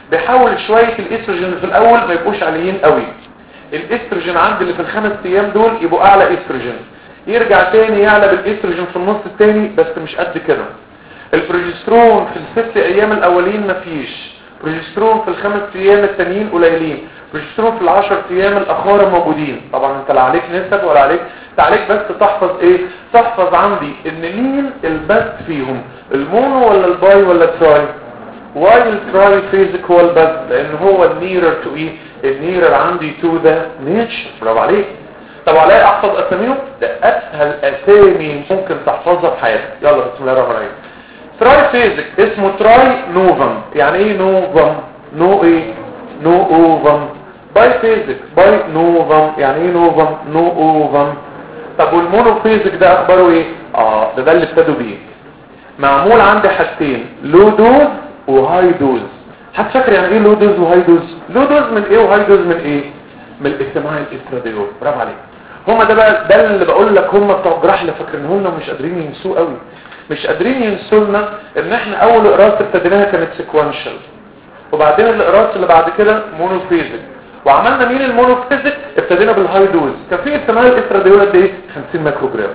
بيحاول شويه الاستروجين في الاول ما يبقوش عاليين قوي الاستروجين عندي اللي في الخمس ايام دول يبقوا اعلى استروجين يرجع تاني يعلى بالاستروجين في النص التاني بس مش قد كده البروجسترون في الست ايام الاولين مفيش بروجسترون في الخمس ايام التانيين قليلين بروجسترون في العشر ايام الاخرى موجودين طبعا انت لا عليك نسب ولا عليك انت عليك بس تحفظ ايه تحفظ عندي ان مين البست فيهم المونو ولا الباي ولا التراي واي التراي فيزيك هو البست لان هو النيرر تو ايه النيرر عندي تو ذا نيتشر برافو عليك طب علي احفظ اساميهم ده اسهل اسامي ممكن تحفظها في حياتك يلا بسم الله الرحمن الرحيم تراي فيزيك اسمه تراي نوفم يعني ايه نوفم نو ايه نو اوفم باي فيزيك باي نوفم يعني ايه نوفم نو اوفم طب والمونو فيزيك ده اخباره ايه اه ده ده اللي ابتدوا بيه معمول عندي حاجتين لو دوز وهاي دوز حد فاكر يعني ايه لو دوز وهاي دوز لو دوز من ايه وهاي دوز من ايه من الاجتماع الاستراديول برافو عليك هما ده بقى ده اللي بقول لك هما بتوع الجراح اللي فاكرين لنا مش قادرين ينسوه قوي مش قادرين ينسوا لنا ان احنا اول اقراص ابتديناها كانت سيكوانشال وبعدين الاقراص اللي بعد كده مونوفيزيك وعملنا مين المونوفيزيك ابتدينا بالهاي دوز كان في احتمال الاستراديول قد ايه 50 مايكرو جرام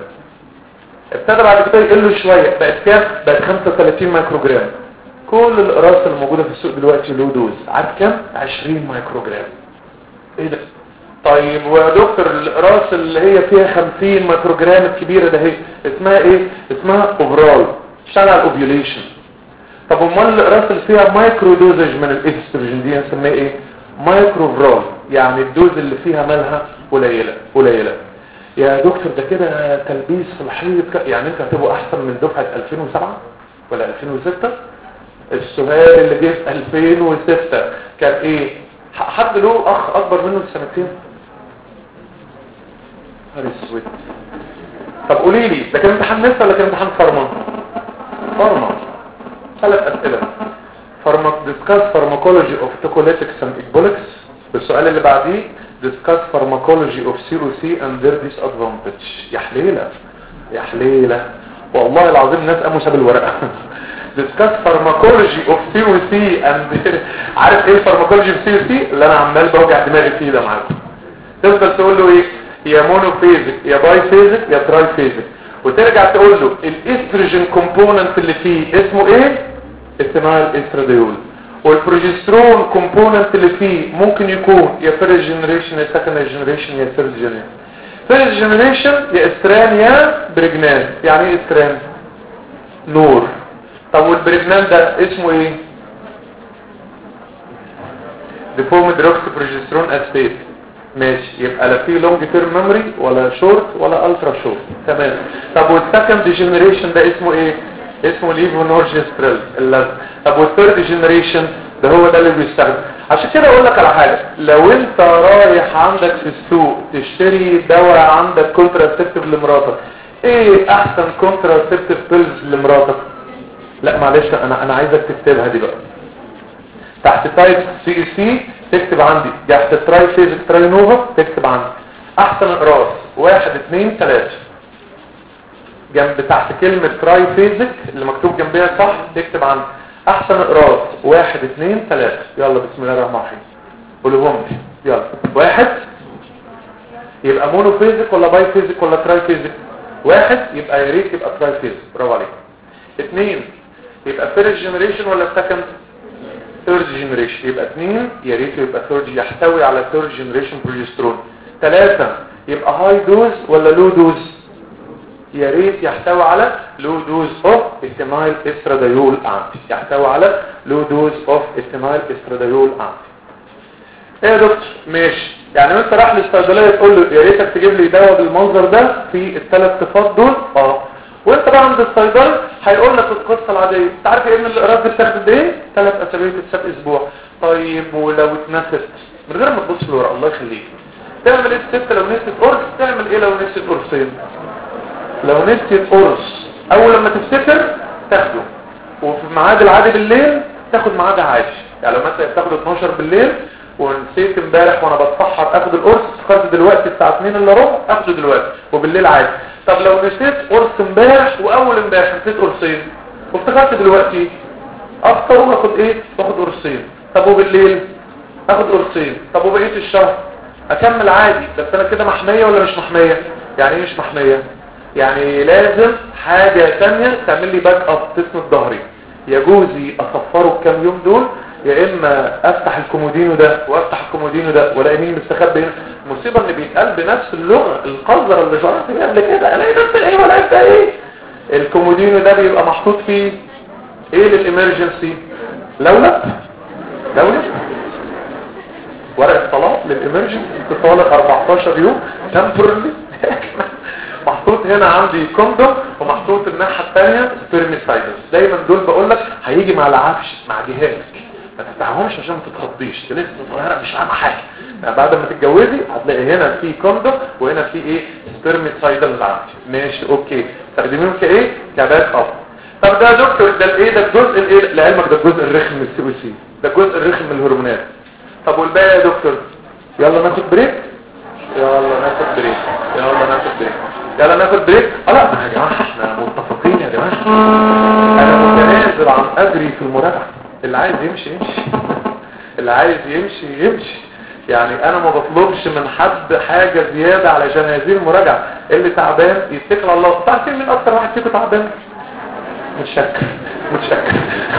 ابتدى بعد كده يقل شويه بقت كام بقت 35 مايكرو جرام كل الاقراص اللي موجوده في السوق دلوقتي لو دوز عارف كام 20 مايكرو جرام ايه ده طيب ويا دكتور الاقراص اللي هي فيها 50 مايكرو جرام الكبيره ده هي اسمها ايه اسمها اوفرال اشتغل على الاوفيوليشن طب امال الاقراص اللي فيها مايكرو دوزج من الاستروجين دي هنسميها ايه مايكرو فرال يعني الدوز اللي فيها مالها قليله قليله يا دكتور ده كده تلبيس في الحيط يعني انت هتبقوا احسن من دفعه 2007 ولا 2006 السؤال اللي جه في 2006 كان ايه حد له اخ اكبر منه بسنتين نهار اسود طب قولي لي ده كان امتحان نسا ولا كان امتحان فارما فارما ثلاث اسئله فارما ديسكاس فارماكولوجي اوف توكوليتكس اند ايكبوليكس السؤال اللي بعديه ديسكاس فارماكولوجي اوف سيرو سي اند ذير ديس ادفانتج يا حليله يا حليله والله العظيم الناس قاموا ساب الورقه ديسكاس فارماكولوجي اوف سي او سي اند عارف ايه الفارماكولوجي اوف سي او سي اللي انا عمال بوجع دماغي فيه ده معاكم تفضل تقول له ايه يا مونوفيزيك يا باي فيزيك يا تراي فيزيك وترجع تقول له الاستروجين كومبوننت اللي فيه اسمه ايه اسمها الاستراديول والبروجسترون كومبوننت اللي فيه ممكن يكون يا فيرست جنريشن يا سكند جنريشن يا ثيرد جنريشن فيرست جنريشن يا استران يا بريجنان يعني ايه استران نور طب والبريجنان ده اسمه ايه ديفورم دروكس بروجسترون اسبيت ماشي يبقى لا في لونج تيرم ميموري ولا شورت ولا الترا شورت تمام طب والسكند جنريشن ده اسمه ايه اسمه ليفونورجستريل اللازم طب والثيرد جنريشن ده هو ده اللي بيستخدم عشان كده اقول لك على حاجه لو انت رايح عندك في السوق تشتري دواء عندك كونتراسبتيف لمراتك ايه احسن كونتراسبتيف بيلز لمراتك لا معلش انا انا عايزك تكتبها دي بقى تحت تايب سي سي تكتب عندي تحت تراي فيزيك تراي نوفا تكتب عندي احسن اقراص واحد اثنين ثلاثة جنب تحت كلمة تراي فيزيك اللي مكتوب جنبها صح تكتب عندي احسن اقراص واحد اثنين ثلاثة يلا بسم الله الرحمن الرحيم قولهم لي يلا واحد يبقى مونو فيزيك ولا باي فيزيك ولا تراي فيزيك واحد يبقى يا ريت يبقى تراي فيزيك برافو عليك اثنين يبقى فيرست جنريشن ولا سكند ثيرد جنريشن يبقى اثنين يا ريت يبقى ثيرد يحتوي على ثيرد جنريشن بروجسترون ثلاثة يبقى هاي دوز ولا لو دوز يا ريت يحتوي على لو دوز اوف استمايل استراديول انتي يحتوي على لو دوز اوف استمايل استراديول انتي ايه يا دكتور ماشي يعني انت راح للصيدليه تقول له يا ريتك تجيب لي دواء بالمنظر ده في الثلاث صفات دول اه وانت بقى عند الصيدلي هيقول لك القصه العاديه انت عارف ايه ان الاقراص دي بتاخد ايه ثلاث اسابيع تتساب اسبوع طيب ولو اتنست من غير ما تبص في الورقه الله يخليك تعمل ايه الست لو نسيت قرص تعمل ايه لو نسيت قرصين لو نسيت قرص اول لما تفتكر تاخده وفي الميعاد العادي بالليل تاخد ميعاد عادي يعني لو مثلا بتاخد 12 بالليل ونسيت امبارح وانا بتسحر اخد القرص افتكرت دلوقتي الساعه 2 الا ربع اخده دلوقتي وبالليل عادي طب لو نسيت قرص امبارح واول امبارح نسيت قرصين وافتكرت دلوقتي افطر واخد ايه واخد قرصين طب وبالليل اخد قرصين طب وبقيه الشهر اكمل عادي بس انا كده محميه ولا مش محميه يعني ايه مش محميه يعني لازم حاجه ثانيه تعمل لي باك اب تسند ظهري يجوزي اصفره الكام يوم دول يا اما افتح الكومودينو ده وافتح الكومودينو ده والاقي مين مستخبي هنا المصيبه ان بيتقال بنفس اللغه القذره اللي شرحت فيها قبل كده الاقي نفس ايه ولا انت ايه الكومودينو ده بيبقى محطوط فيه ايه للامرجنسي لولب لولب ورقه طلاق للامرجنسي طالق 14 يوم تمبرلي محطوط هنا عندي كوندوم ومحطوط الناحيه الثانيه سبيرميسايدس دايما دول بقول لك هيجي مع العفش مع جهازك ما تفتحهمش عشان ما تتخضيش انت لسه صغيره مش فاهمه حاجه يعني بعد ما تتجوزي هتلاقي هنا في كوندوم وهنا في ايه سبيرميسايدل عندي ماشي اوكي تستخدميهم كايه كباك اب طب ده يا دكتور ده الايه ده الجزء الايه لعلمك ده الجزء الرخم من السي سي ده الجزء الرخم من الهرمونات طب والباقي يا دكتور يلا ناخد بريك يلا ناخد بريك يلا ناخد بريك يلا ناخد بريك اه لا يا جماعه احنا متفقين يا جماعه انا متنازل عن اجري في المراجعه اللي عايز يمشي يمشي اللي عايز يمشي يمشي يعني انا ما بطلبش من حد حاجه زياده علشان هذه المراجعه اللي تعبان يتكل على الله تعرفين مين اكتر واحد فيكم تعبان متشكر متشكر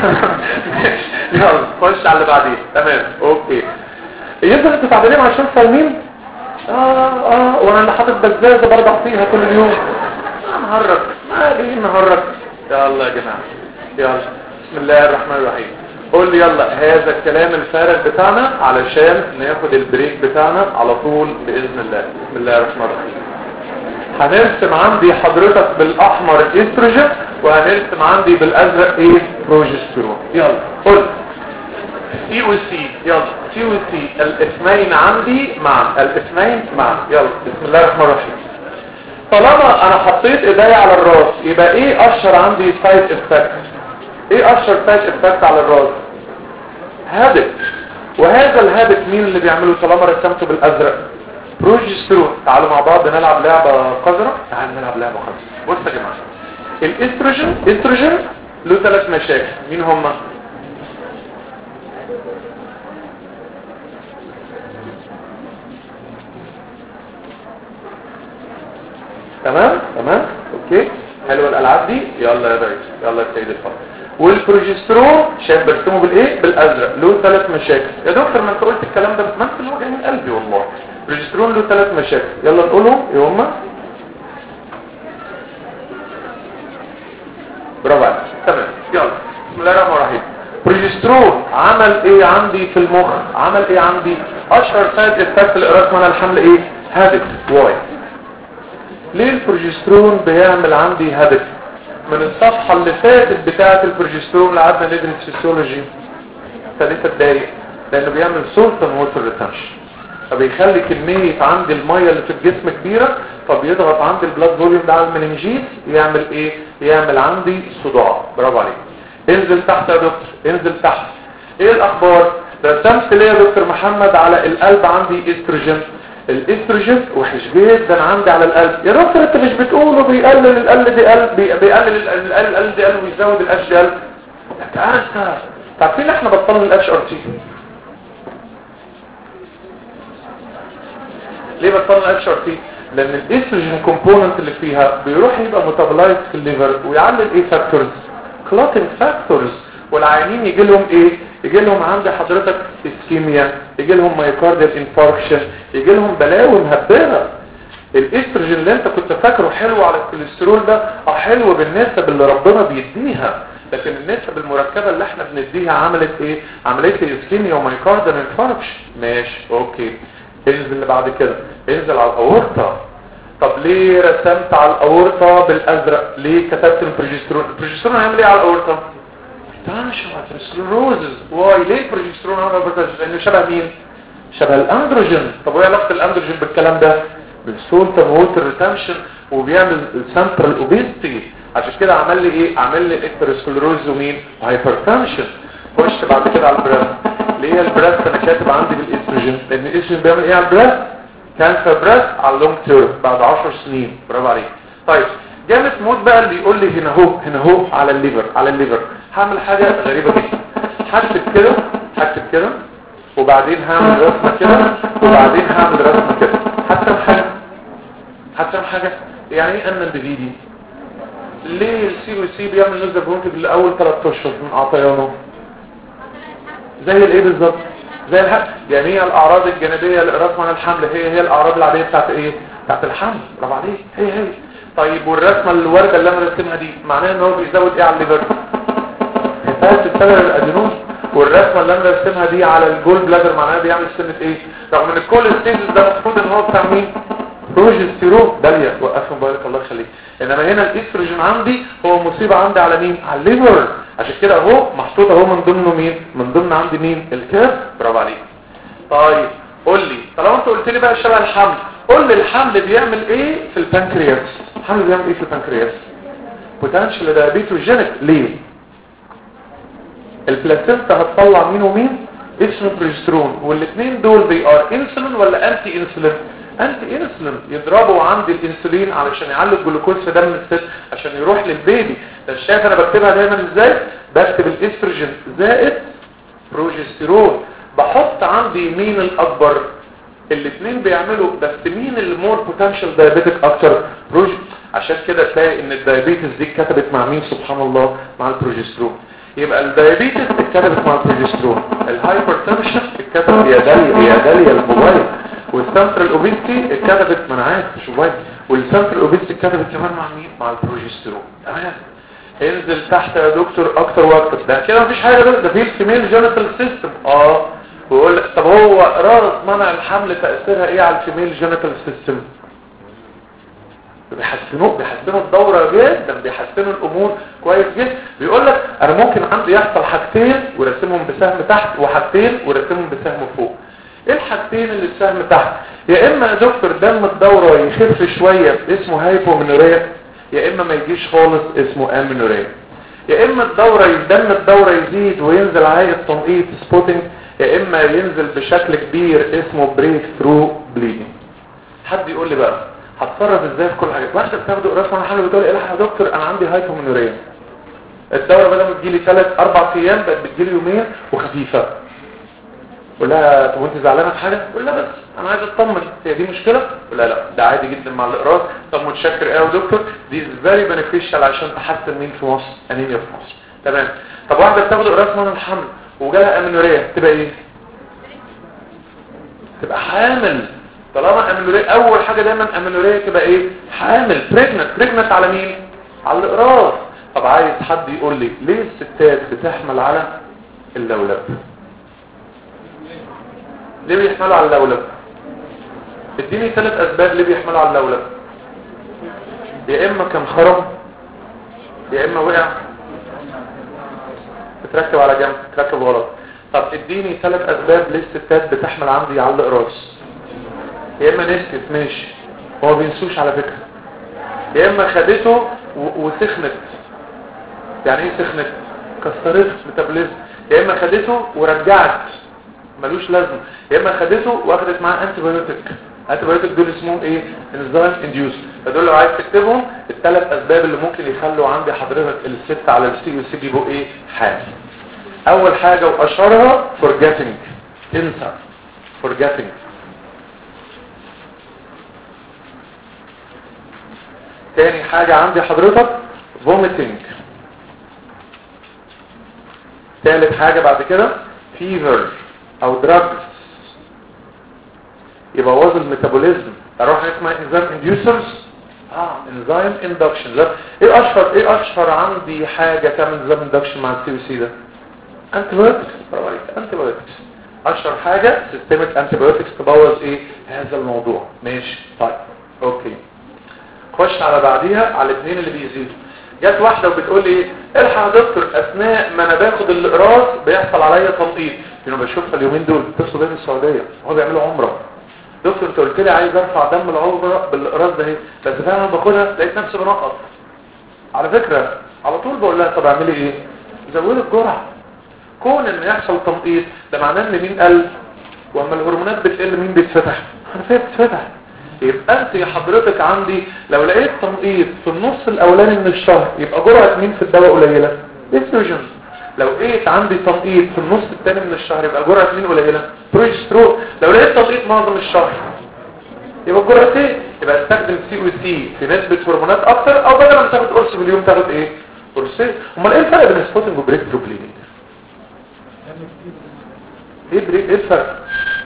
يلا خش على اللي بعديه تمام اوكي يفضل انتوا تعبانين عشان صايمين اه اه وانا اللي حاطط بزازه برضع فيها كل يوم نهرج ما ليه نهرج يلا يا جماعه يلا بسم الله الرحمن الرحيم قول لي يلا هذا الكلام الفارغ بتاعنا علشان ناخد البريك بتاعنا على طول باذن الله بسم الله الرحمن الرحيم هنرسم عندي حضرتك بالاحمر الاستروجين وهنرسم عندي بالازرق ايه بروجسترون يلا قول سي و سي يلا سي و سي الاثنين عندي معا الاثنين معا يلا بسم الله الرحمن الرحيم طالما انا حطيت ايديا على الراس يبقى ايه اشهر عندي سايد افكت ايه اشهر سايد افكت على الراس هابت وهذا الهابت مين اللي بيعمله طالما رسمته بالازرق بروجسترون تعالوا مع بعض نلعب لعبة قذرة تعالوا نلعب لعبة قذرة بصوا يا جماعة الاستروجين استروجين له ثلاث مشاكل مين هما تمام تمام اوكي حلوه الالعاب دي يلا يا ريس يلا يا سيدي اتفضل والبروجسترون شايف برسمه بالايه بالازرق له ثلاث مشاكل يا دكتور ما انت قلت الكلام ده ما انت اللي وجع من قلبي والله البروجسترون له ثلاث مشاكل يلا نقولهم ايه هما برافو عليك تمام يلا بسم الله الرحمن الرحيم بروجسترون عمل ايه عندي في المخ عمل ايه عندي اشهر سايد افكت لإرادة منع الحمل ايه هابت واي ليه البروجسترون بيعمل عندي هابت من الصفحة اللي فاتت بتاعة البروجسترون اللي قعدنا ندرس فيسيولوجي ثلاثة دقايق لانه بيعمل سولت ووتر ريتنشن فبيخلي كمية عند المية اللي في الجسم كبيرة فبيضغط عند البلاد فوليوم ده على المننجيت يعمل ايه يعمل عندي صداع برافو عليك انزل تحت يا دكتور انزل تحت ايه الاخبار رسمت ليه يا دكتور محمد على القلب عندي استروجين الاستروجين وحش جدا عندي على القلب يا دكتور انت مش بتقوله بيقلل القلب دي قلب بي- بيقلل ال- ال- القلب دي قلب ويزود الاتش دي قلب انت عارف عارفين احنا بطلنا الاتش ار تي ليه بطلنا اتش ار تي لان الاستروجين كومبوننت اللي فيها بيروح يبقى ميتابولايز في الليفر ويعلل ايه فاكتورز كلوتنج فاكتورز والعيانين يجي لهم ايه يجي لهم عند حضرتك اسكيميا يجي لهم مايوكارديال انفاركشن يجي لهم بلاوي مهببه الاستروجين اللي انت كنت فاكره حلو على الكوليسترول ده اه حلو بالنسب اللي ربنا بيديها لكن النسب المركبه اللي احنا بنديها عملت ايه عمليه اسكيميا ومايوكارديال انفاركشن ماشي اوكي انزل اللي بعد كده انزل على الاورطه طب ليه رسمت على الاورطه بالازرق ليه كتبت البروجسترون البروجسترون هيعمل ايه على الاورطه تنشر سكلروزز واي ليه البروجسترون عمل بروجسترون لانه شبه مين شبه الاندروجين طب وايه علاقه الاندروجين بالكلام ده بالسولت ووتر ريتنشن وبيعمل سنترال اوبيستي عشان كده عمل لي ايه عمل لي اكتروسكلروز ومين وهايبرتنشن خش بعد كده على البريست ليه البريست انا كاتب عندي بالاستروجين لان الاستروجين بيعمل ايه على البريست كانسر بريست على اللونج تيرم بعد 10 سنين برافو عليك طيب جامد موت بقى اللي يقول لي هنا اهو هنا اهو على الليفر على الليفر هعمل حاجه غريبه جدا هكتب كده هكتب كده وبعدين هعمل رسمة كده وبعدين هعمل رسمة كده حتى حاجة حتى حاجة يعني ايه ان الدي دي ليه السي او سي بيعمل نوزة بونتج لأول 3 اشهر من عطيانه زي الايه بالظبط زي الحمل يعني هي الاعراض الجانبيه لإراق من الحمل هي هي الاعراض العاديه بتاعت ايه بتاعت الحمل برافو عليك هي هي طيب والرسمه الورده اللي انا رسمها دي معناها ان هو بيزود ايه على الليفر هيبات السبب الادينوز والرسمه اللي انا رسمها دي على الجول بلادر معناها بيعمل سنه ايه رغم ان كل ستيجز ده المفروض ان هو بتاع مين بروجستيرون داليا وقفهم بارك الله يخليك انما هنا الاستروجين عندي هو مصيبه عندي على مين على الليفر عشان كده اهو محطوط اهو من ضمنه مين من ضمن عندي مين الكاف برافو عليك طيب قول لي طالما انت قلت لي بقى شبه الحمل قول لي الحمل بيعمل ايه في البنكرياس الحمل بيعمل ايه في البنكرياس بوتنشال دايابيتوجينيك ليه البلاسينتا هتطلع مين ومين اسمه بروجسترون والاثنين دول بي ار انسولين ولا انتي انسولين انتي انسولين يضربوا عند الانسولين علشان يعلي الجلوكوز في دم الست عشان يروح للبيبي ده شايف انا بكتبها دايما ازاي بكتب الاستروجين زائد بروجسترون بحط عندي مين الاكبر الاثنين بيعملوا بس مين اللي مور بوتنشال دايابيتك اكتر بروج عشان كده تلاقي ان الدايابيتس دي اتكتبت مع مين سبحان الله مع البروجسترون يبقى الدايابيتس اتكتبت مع البروجسترون الهايبرتنشن اتكتبت يا داليا يا داليا الموبايل والسنترال اوبيستي اتكتبت ما انا عارف شويه والسنترال اوبيستي اتكتبت كمان مع مين مع البروجسترون تمام انزل تحت يا دكتور اكتر واكتر ده كده مفيش حاجه ده في الفيميل جينيتال سيستم اه ويقول طب هو راس منع الحمل تاثيرها ايه على الفيميل جينيتال سيستم بيحسنوا بيحسنوا الدورة جدا بيحسنوا الامور كويس جدا بيقول لك انا ممكن عندي يحصل حاجتين ورسمهم بسهم تحت وحاجتين ورسمهم بسهم فوق ايه الحاجتين اللي بسهم تحت يا اما يا دكتور دم الدورة يخف شوية اسمه هايبومينوريا يا اما ما يجيش خالص اسمه امينوريا يا اما الدورة دم الدورة يزيد وينزل عايز تنقيط سبوتنج يا اما ينزل بشكل كبير اسمه بريك ثرو بليدنج حد يقول لي بقى هتصرف ازاي في كل حاجه واحده بتاخد قراصه انا حاله بتقول ايه يا دكتور انا عندي هايبومينوريا الدوره بدل ما تجيلي 3 4 ايام بقت بتجيلي يومين وخفيفه قول لها طب وانت زعلانه في حاجه قول لها بس انا عايز اطمن هي دي مشكله ولا لا ده عادي جدا مع الاقراص طب متشكر قوي يا دكتور دي فيري بنفيشال عشان تحسن مين في مصر انيميا في مصر تمام طب واحده بتاخد قراص من الحمل وجالها امينوريا تبقى ايه تبقى حامل طالما اميلوريا اول حاجة دايما اميلوريا تبقى ايه حامل بريجنت بريجنت على مين على الاقراص طب عايز حد يقول لي ليه الستات بتحمل على اللولب ليه بيحملوا على اللولب اديني ثلاث اسباب ليه بيحملوا على اللولب يا اما كان خرم يا اما وقع بتركب على جنب تركب غلط طب اديني ثلاث اسباب ليه الستات بتحمل عندي على الاقراص يا اما نسكت ماشي هو بينسوش على فكرة يا اما خدته وسخنت يعني ايه سخنت كسرت ميتابوليزم يا اما خدته ورجعت ملوش لازمه يا اما خدته واخدت معاه انتي بايوتيك انتي بايوتيك دول اسمهم ايه انزيم انديوس فدول لو عايز تكتبهم الثلاث اسباب اللي ممكن يخلوا عندي حضرتك الست على السي والسي بيبقوا ايه حاجه اول حاجه واشهرها forgetting انسى forgetting تاني حاجة عندي حضرتك vomiting تالت حاجة بعد كده fever او drugs يبوظ الميتابوليزم اروح اسمها انزيم inducers اه انزيم induction لا ايه اشهر ايه اشهر عندي حاجة تعمل انزيم induction مع السي سي ده انتيبيوتكس برافو عليك انتيبيوتكس اشهر حاجة سيستمك انتيبيوتكس تبوظ ايه هذا الموضوع ماشي طيب اوكي خش على بعديها على الاثنين اللي بيزيدوا جت واحدة وبتقول لي الحق يا دكتور اثناء ما انا باخد الاقراص بيحصل عليا تنقيط انا بشوفها اليومين دول بتصل بين السعودية هو بيعملوا عمرة دكتور انت قلت لي عايز ارفع دم العمرة بالاقراص ده اهي بس فعلا باخدها لقيت نفسي بنقط على فكرة على طول بقول لها طب اعملي ايه زودي الجرعة كون ان يحصل تنقيط ده معناه ان مين قل واما الهرمونات بتقل مين بيتفتح حنفيه بتتفتح يبقى انت يا حضرتك عندي لو لقيت تنقيط في النص الاولاني من الشهر يبقى جرعه مين في الدواء قليله استروجين لو لقيت عندي تنقيط في النص الثاني من الشهر يبقى جرعه مين قليله بروجسترون لو لقيت تنقيط معظم الشهر يبقى جرعتين يبقى استخدم سي او سي في نسبه هرمونات اكتر او بدل ما تاخد قرص في اليوم تاخد ايه قرصين امال ايه الفرق بين السبوتنج وبريك ثرو بليدنج ايه بريك ايه الفرق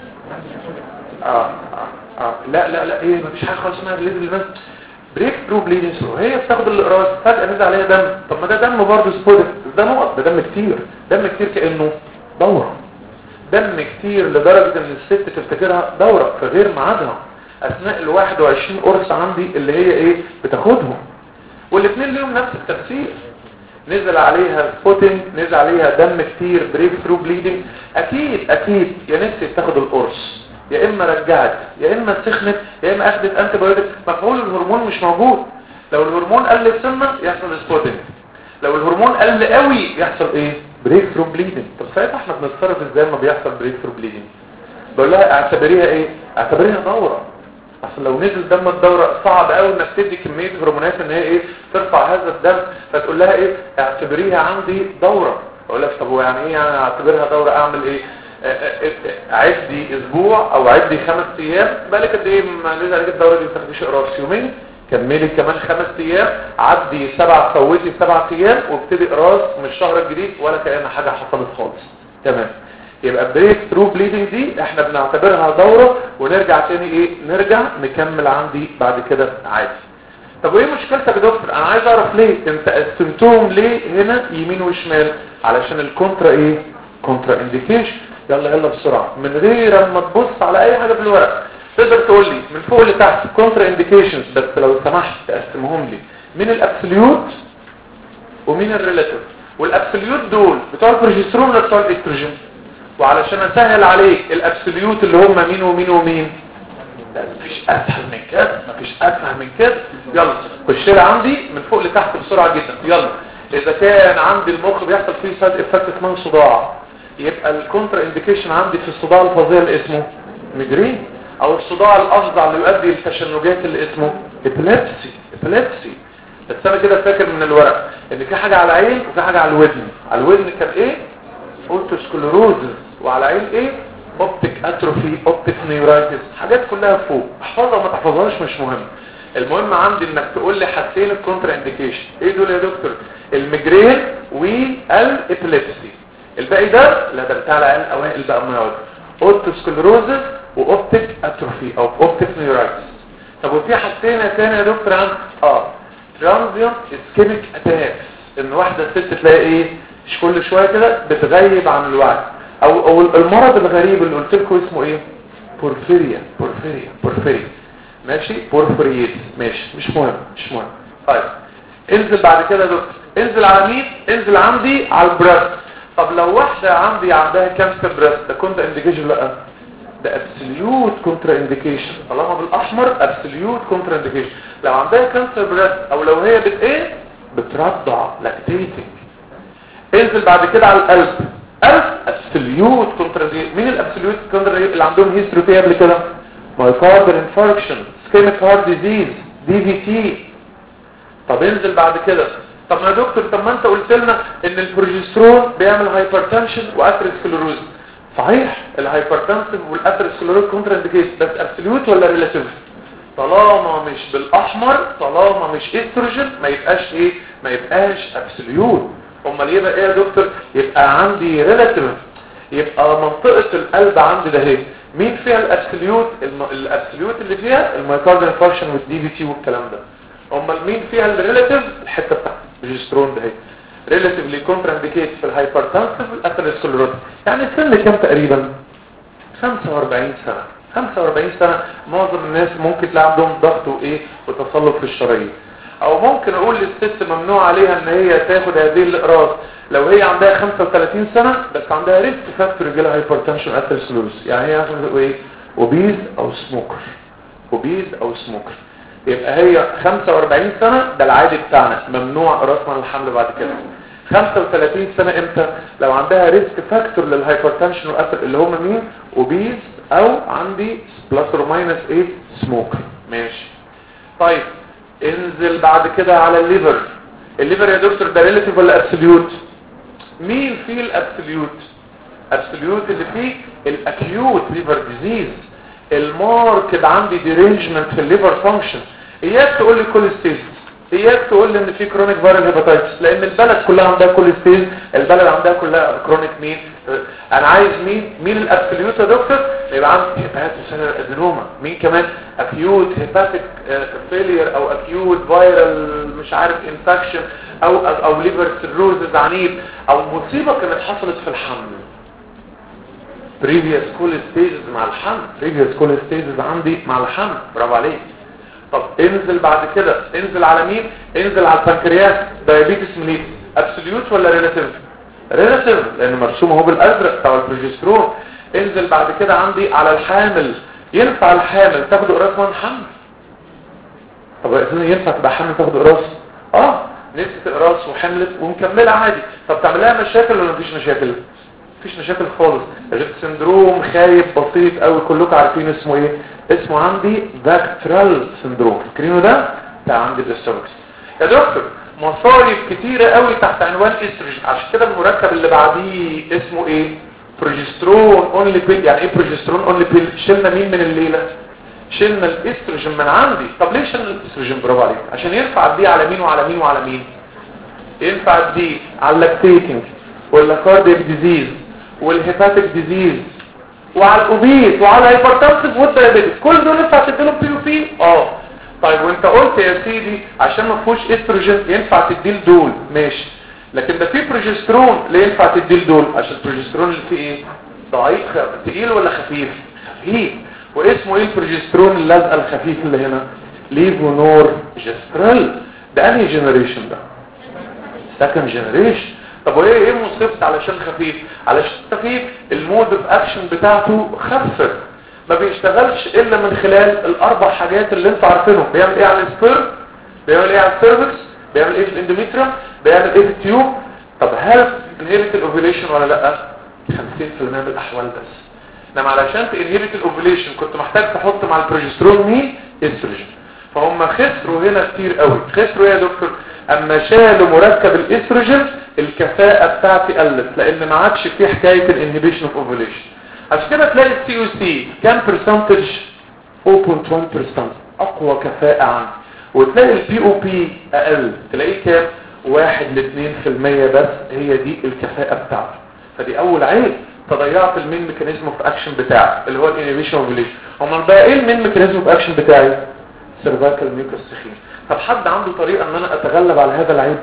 اه اه اه لا لا لا ايه مفيش حاجه خالص اسمها بليدنج بس بريك ثرو بليدنج هي بتاخد الاقراص فجاه نزل عليها دم طب ما ده دم برضه سبوتنج ده نقط ده دم كتير دم كتير كانه دوره دم كتير لدرجه ان الست تفتكرها دوره في غير ميعادها اثناء ال 21 قرص عندي اللي هي ايه بتاخدهم والاثنين ليهم نفس التفسير نزل عليها سبوتنج نزل عليها دم كتير بريك ثرو بليدنج اكيد اكيد يا نفسي تاخد القرص يا اما رجعت يا اما سخنت يا اما اخدت انتي بايوتيك مفعول الهرمون مش موجود لو الهرمون قل سنه يحصل سبوتنج لو الهرمون قل قوي يحصل ايه بريك ثرو بليدنج طب ساعتها احنا بنتصرف ازاي لما بيحصل بريك ثرو بليدنج بقول لها اعتبريها ايه اعتبريها دوره اصل لو نزل دم الدورة صعب قوي انك تدي كمية هرمونات ان هي ايه ترفع هذا الدم فتقول لها ايه اعتبريها عندي دورة اقول لك طب هو يعني ايه يعني اعتبرها دورة اعمل ايه اه اه اه عدي اسبوع او عدي خمس ايام بالك قد ايه ما نزل عليك الدورة دي ما تاخديش قراص يومين كملي كمان خمس ايام عدي سبع فوتي سبع ايام وابتدي قراص من الشهر الجديد ولا كأن حاجة حصلت خالص تمام يبقى بريك ثرو بليدنج دي احنا بنعتبرها دورة ونرجع تاني ايه نرجع نكمل عندي بعد كده عادي طب وايه مشكلتك يا دكتور انا عايز اعرف ليه انت قسمتهم ليه هنا يمين وشمال علشان الكونترا ايه كونترا انديكيشن يلا يلا بسرعة من غير اما تبص على اي حاجة في الورق تقدر تقول لي من فوق لتحت كونترا انديكيشنز بس لو سمحت تقسمهم لي من الابسوليوت ومن الريلاتيف والابسوليوت دول بتوع البروجسترون ولا بتوع الاستروجين وعلشان اسهل عليك الابسوليوت اللي هم مين ومين ومين لا مفيش اسهل من كده مفيش اسهل من كده يلا خش لي عندي من فوق لتحت بسرعه جدا يلا اذا كان عندي المخ بيحصل فيه سايد افكت اسمه صداع يبقى الكونترا انديكيشن عندي في الصداع الفظيع اللي اسمه ميجرين او الصداع الافظع اللي يؤدي للتشنجات اللي اسمه ابيليبسي ابيليبسي بس انا كده فاكر من الورق ان في حاجه على العين وفي حاجه على الودن على الودن كان ايه اوتوسكلروزس وعلى عين ايه اوبتيك اتروفي اوبتيك نيورايتس حاجات كلها فوق احفظها ما تحفظهاش مش مهم المهم عندي انك تقول لي حاجتين الكونترا انديكيشن ايه دول يا دكتور الميجرين والابيليبسي الباقي ده لا ده بتاع العيال الاوائل بقى ما يقعد اوتوسكلروزس واوبتيك اتروفي او اوبتيك نيورايتس طب وفي حاجتين تاني يا دكتور عن اه ترانزيون اسكيميك اتاكس ان واحده ست تلاقي ايه مش كل شويه كده بتغيب عن الوعي او او المرض الغريب اللي قلت لكم اسمه ايه بورفيريا بورفيريا بورفيريا ماشي بورفيريت ماشي مش مهم مش مهم طيب انزل بعد كده يا دكتور انزل على مين انزل عندي على البريست طب لو واحده عندي عندها كانسر بريست ده كنت انديكيشن لا ده ابسوليوت كونترا انديكيشن طالما بالاحمر ابسوليوت كونترا انديكيشن لو عندها كانسر بريست او لو هي بت ايه بترضع لاكتيتنج انزل بعد كده على القلب قلب ابسوليوت كونترا مين الابسوليوت كونترا اللي عندهم هيستوري فيه قبل كده مايكاردر انفاركشن سكيميك هارت ديزيز دي في تي طب انزل بعد كده طب يا دكتور طب ما انت قلت لنا ان البروجسترون بيعمل هايبرتنشن واثيروسكليروز صحيح الهايبرتنسيف والاثيروسكليروز كونترا انديكيت بس ابسوليوت ولا ريلاتيف طالما مش بالاحمر طالما مش استروجين ما يبقاش ايه ما يبقاش ابسوليوت امال يبقى ايه يا دكتور يبقى عندي ريلاتيف يبقى منطقة القلب عندي ده اهي مين فيها الابسوليوت الم... الابسوليوت اللي فيها المايكارديال فانكشن والدي في تي والكلام ده امال مين فيها الريلاتيف الحته بتاعت البروجسترون ده اهي ريلاتيفلي كونترا انديكيت في الهايبرتنسيف والاثيروسكليروز يعني السن كام تقريبا 45 سنه 45 سنه معظم الناس ممكن تلاقي عندهم ضغط وايه وتصلب في الشرايين او ممكن اقول للست ممنوع عليها ان هي تاخد هذه الاقراص لو هي عندها 35 سنة بس عندها ريسك فاكتور يجيلها هايبرتنشن اثيروسكليروز يعني هي مثلا ايه اوبيز او سموكر اوبيز او سموكر يبقى هي 45 سنة ده العادي بتاعنا ممنوع قراص من الحمل بعد كده 35 سنة امتى لو عندها ريسك فاكتور للهايبرتنشن واثر اللي هم مين اوبيز او عندي بلس اور ماينس ايه سموكر ماشي طيب انزل بعد كده على الليفر الليفر يا دكتور ده ريلاتيف ولا ابسوليوت مين فيه الابسوليوت ابسوليوت اللي فيه الاكيوت ليفر ديزيز الماركت عندي ديرينجمنت في الليفر فانكشن اياك تقول لي كل ستيج اياك تقول لي ان في كرونيك فيرال هيباتايتس لان البلد كلها عندها كل ستيج البلد عندها كلها كرونيك مين انا عايز مين مين الابسوليوت يا دكتور يبقى عندي هيباتوسيلر ادينوما مين كمان اكيوت هيباتيك فيلير او اكيوت فيرال مش عارف انفكشن او او ليفر سيروزز عنيف او مصيبه كانت حصلت في الحمل previous كل stages مع الحمل previous كل stages عندي مع الحمل برافو عليك طب انزل بعد كده انزل على مين انزل على البنكرياس دايابيتس ميليتس ابسوليوت ولا ريلاتيف ريلاتيف لان مرسوم اهو بالازرق بتاع البروجسترون انزل بعد كده عندي على الحامل ينفع الحامل تاخد قراص من حمل طب اساسا ينفع تبقى حامل تاخد قراص اه نسيت قراص وحملت ومكمله عادي طب تعملها مشاكل ولا مفيش مشاكل مفيش مشاكل خالص غير سندروم خايب بسيط قوي كلكم عارفين اسمه ايه اسمه عندي داكترال سندروم فاكرينه ده بتاع عندي الاستروكس يا دكتور مصايب كتيرة قوي تحت عنوان استروجين عشان كده المركب اللي بعديه اسمه ايه بروجسترون اونلي بيل يعني ايه بروجسترون اونلي بيل شلنا مين من الليلة شلنا الاستروجين من عندي طب ليه شلنا الاستروجين برافو عليك عشان ينفع دي على مين وعلى مين وعلى مين ينفع دي على اللاكتيتنج ولا كاردياك ديزيز والهيباتيك ديزيز وعلى الاوبيس وعلى الهايبرتنسيف والدايابيتس كل دول ينفع تديلهم بي او بي اه طيب وانت قلت يا سيدي عشان ما فيهوش استروجين ينفع تديل دول ماشي لكن ده في بروجسترون ليه ينفع تديل دول عشان البروجسترون اللي فيه ايه ضعيف تقيل ولا خفيف خفيف واسمه ايه البروجسترون اللازقه الخفيف اللي هنا ليفونور جسترال ده انهي جنريشن ده سكند جنريشن طب وايه ايه مصيبت علشان خفيف علشان خفيف المود اوف اكشن بتاعته خفت ما بيشتغلش الا من خلال الاربع حاجات اللي انتوا عارفينهم بيعمل ايه على السبيرم بيعمل ايه على السيرفكس بيعمل ايه في الاندوميتريوم بيعمل ايه في التيوب طب هل انهبت الاوفيليشن ولا لا 50% من الاحوال بس انما علشان تنهبت الاوفيليشن كنت محتاج تحط مع البروجسترون مين استروجين فهم خسروا هنا كتير قوي خسروا يا دكتور اما شالوا مركب الاستروجين الكفاءة بتاعتي قلت لان ما عادش في حكاية الانهبيشن اوف اوفيليشن عشان كده تلاقي السي او سي كام برسنتج 0.1% اقوى كفاءة عندي وتلاقي البي او بي اقل تلاقيه كام 1 ل 2% بس هي دي الكفاءة بتاعته فدي اول عيب فضيعت المين ميكانيزم اوف اكشن بتاعي اللي هو الانهبيشن اوفيليشن امال بقى ايه المين ميكانيزم اوف اكشن بتاعي سيرفايكال ميوكس سخين طب حد عنده طريقة ان انا اتغلب على هذا العيب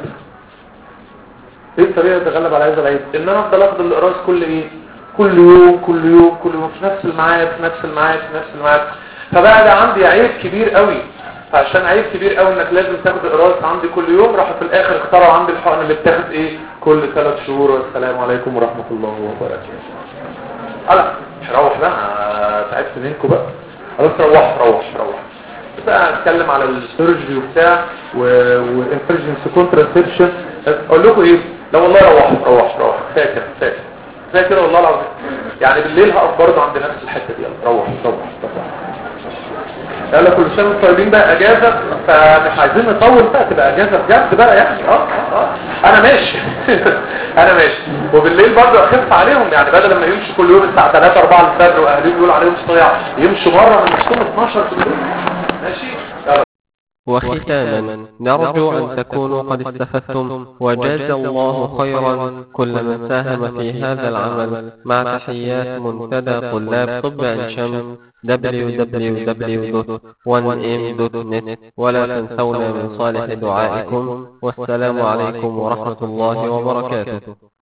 ايه الطريقة اللي اتغلب على هذا العيب ان انا افضل اخد الاقراص كل ايه كل يوم كل يوم كل يوم في نفس الميعاد في نفس الميعاد في نفس الميعاد فبقى ده عندي عيب كبير قوي فعشان عيب كبير قوي انك لازم تاخد اقراص عندي كل يوم راحوا في الاخر اخترعوا عندي الحقن اللي بتاخد ايه كل ثلاث شهور والسلام عليكم ورحمة الله وبركاته لا مش هروح بقى تعبت منكم بقى خلاص روح روح روح بقى هنتكلم على السيرجري وبتاع وانفرجنس كونتراسبشن اقول لكم ايه لا والله روح روح روح فاكر فاكر فاكر والله العظيم يعني بالليل هقف برضه عند نفس الحته دي يلا روح روح روح يلا كل سنه وانتم طيبين بقى اجازه فمش عايزين نطول بقى تبقى اجازه بجد بقى يعني اه اه اه انا ماشي انا ماشي وبالليل برضه اخف عليهم يعني بدل ما يمشوا كل يوم الساعه 3 4 الفجر واهاليهم يقولوا عليهم صياع يمشوا مره من نصهم 12 بالليل ماشي يلا وختاما نرجو أن تكونوا قد استفدتم وجاز الله خيرا كل من ساهم في هذا العمل مع تحيات منتدى طلاب طب عين شمس www.1m.net ولا تنسونا من صالح دعائكم والسلام عليكم ورحمة الله وبركاته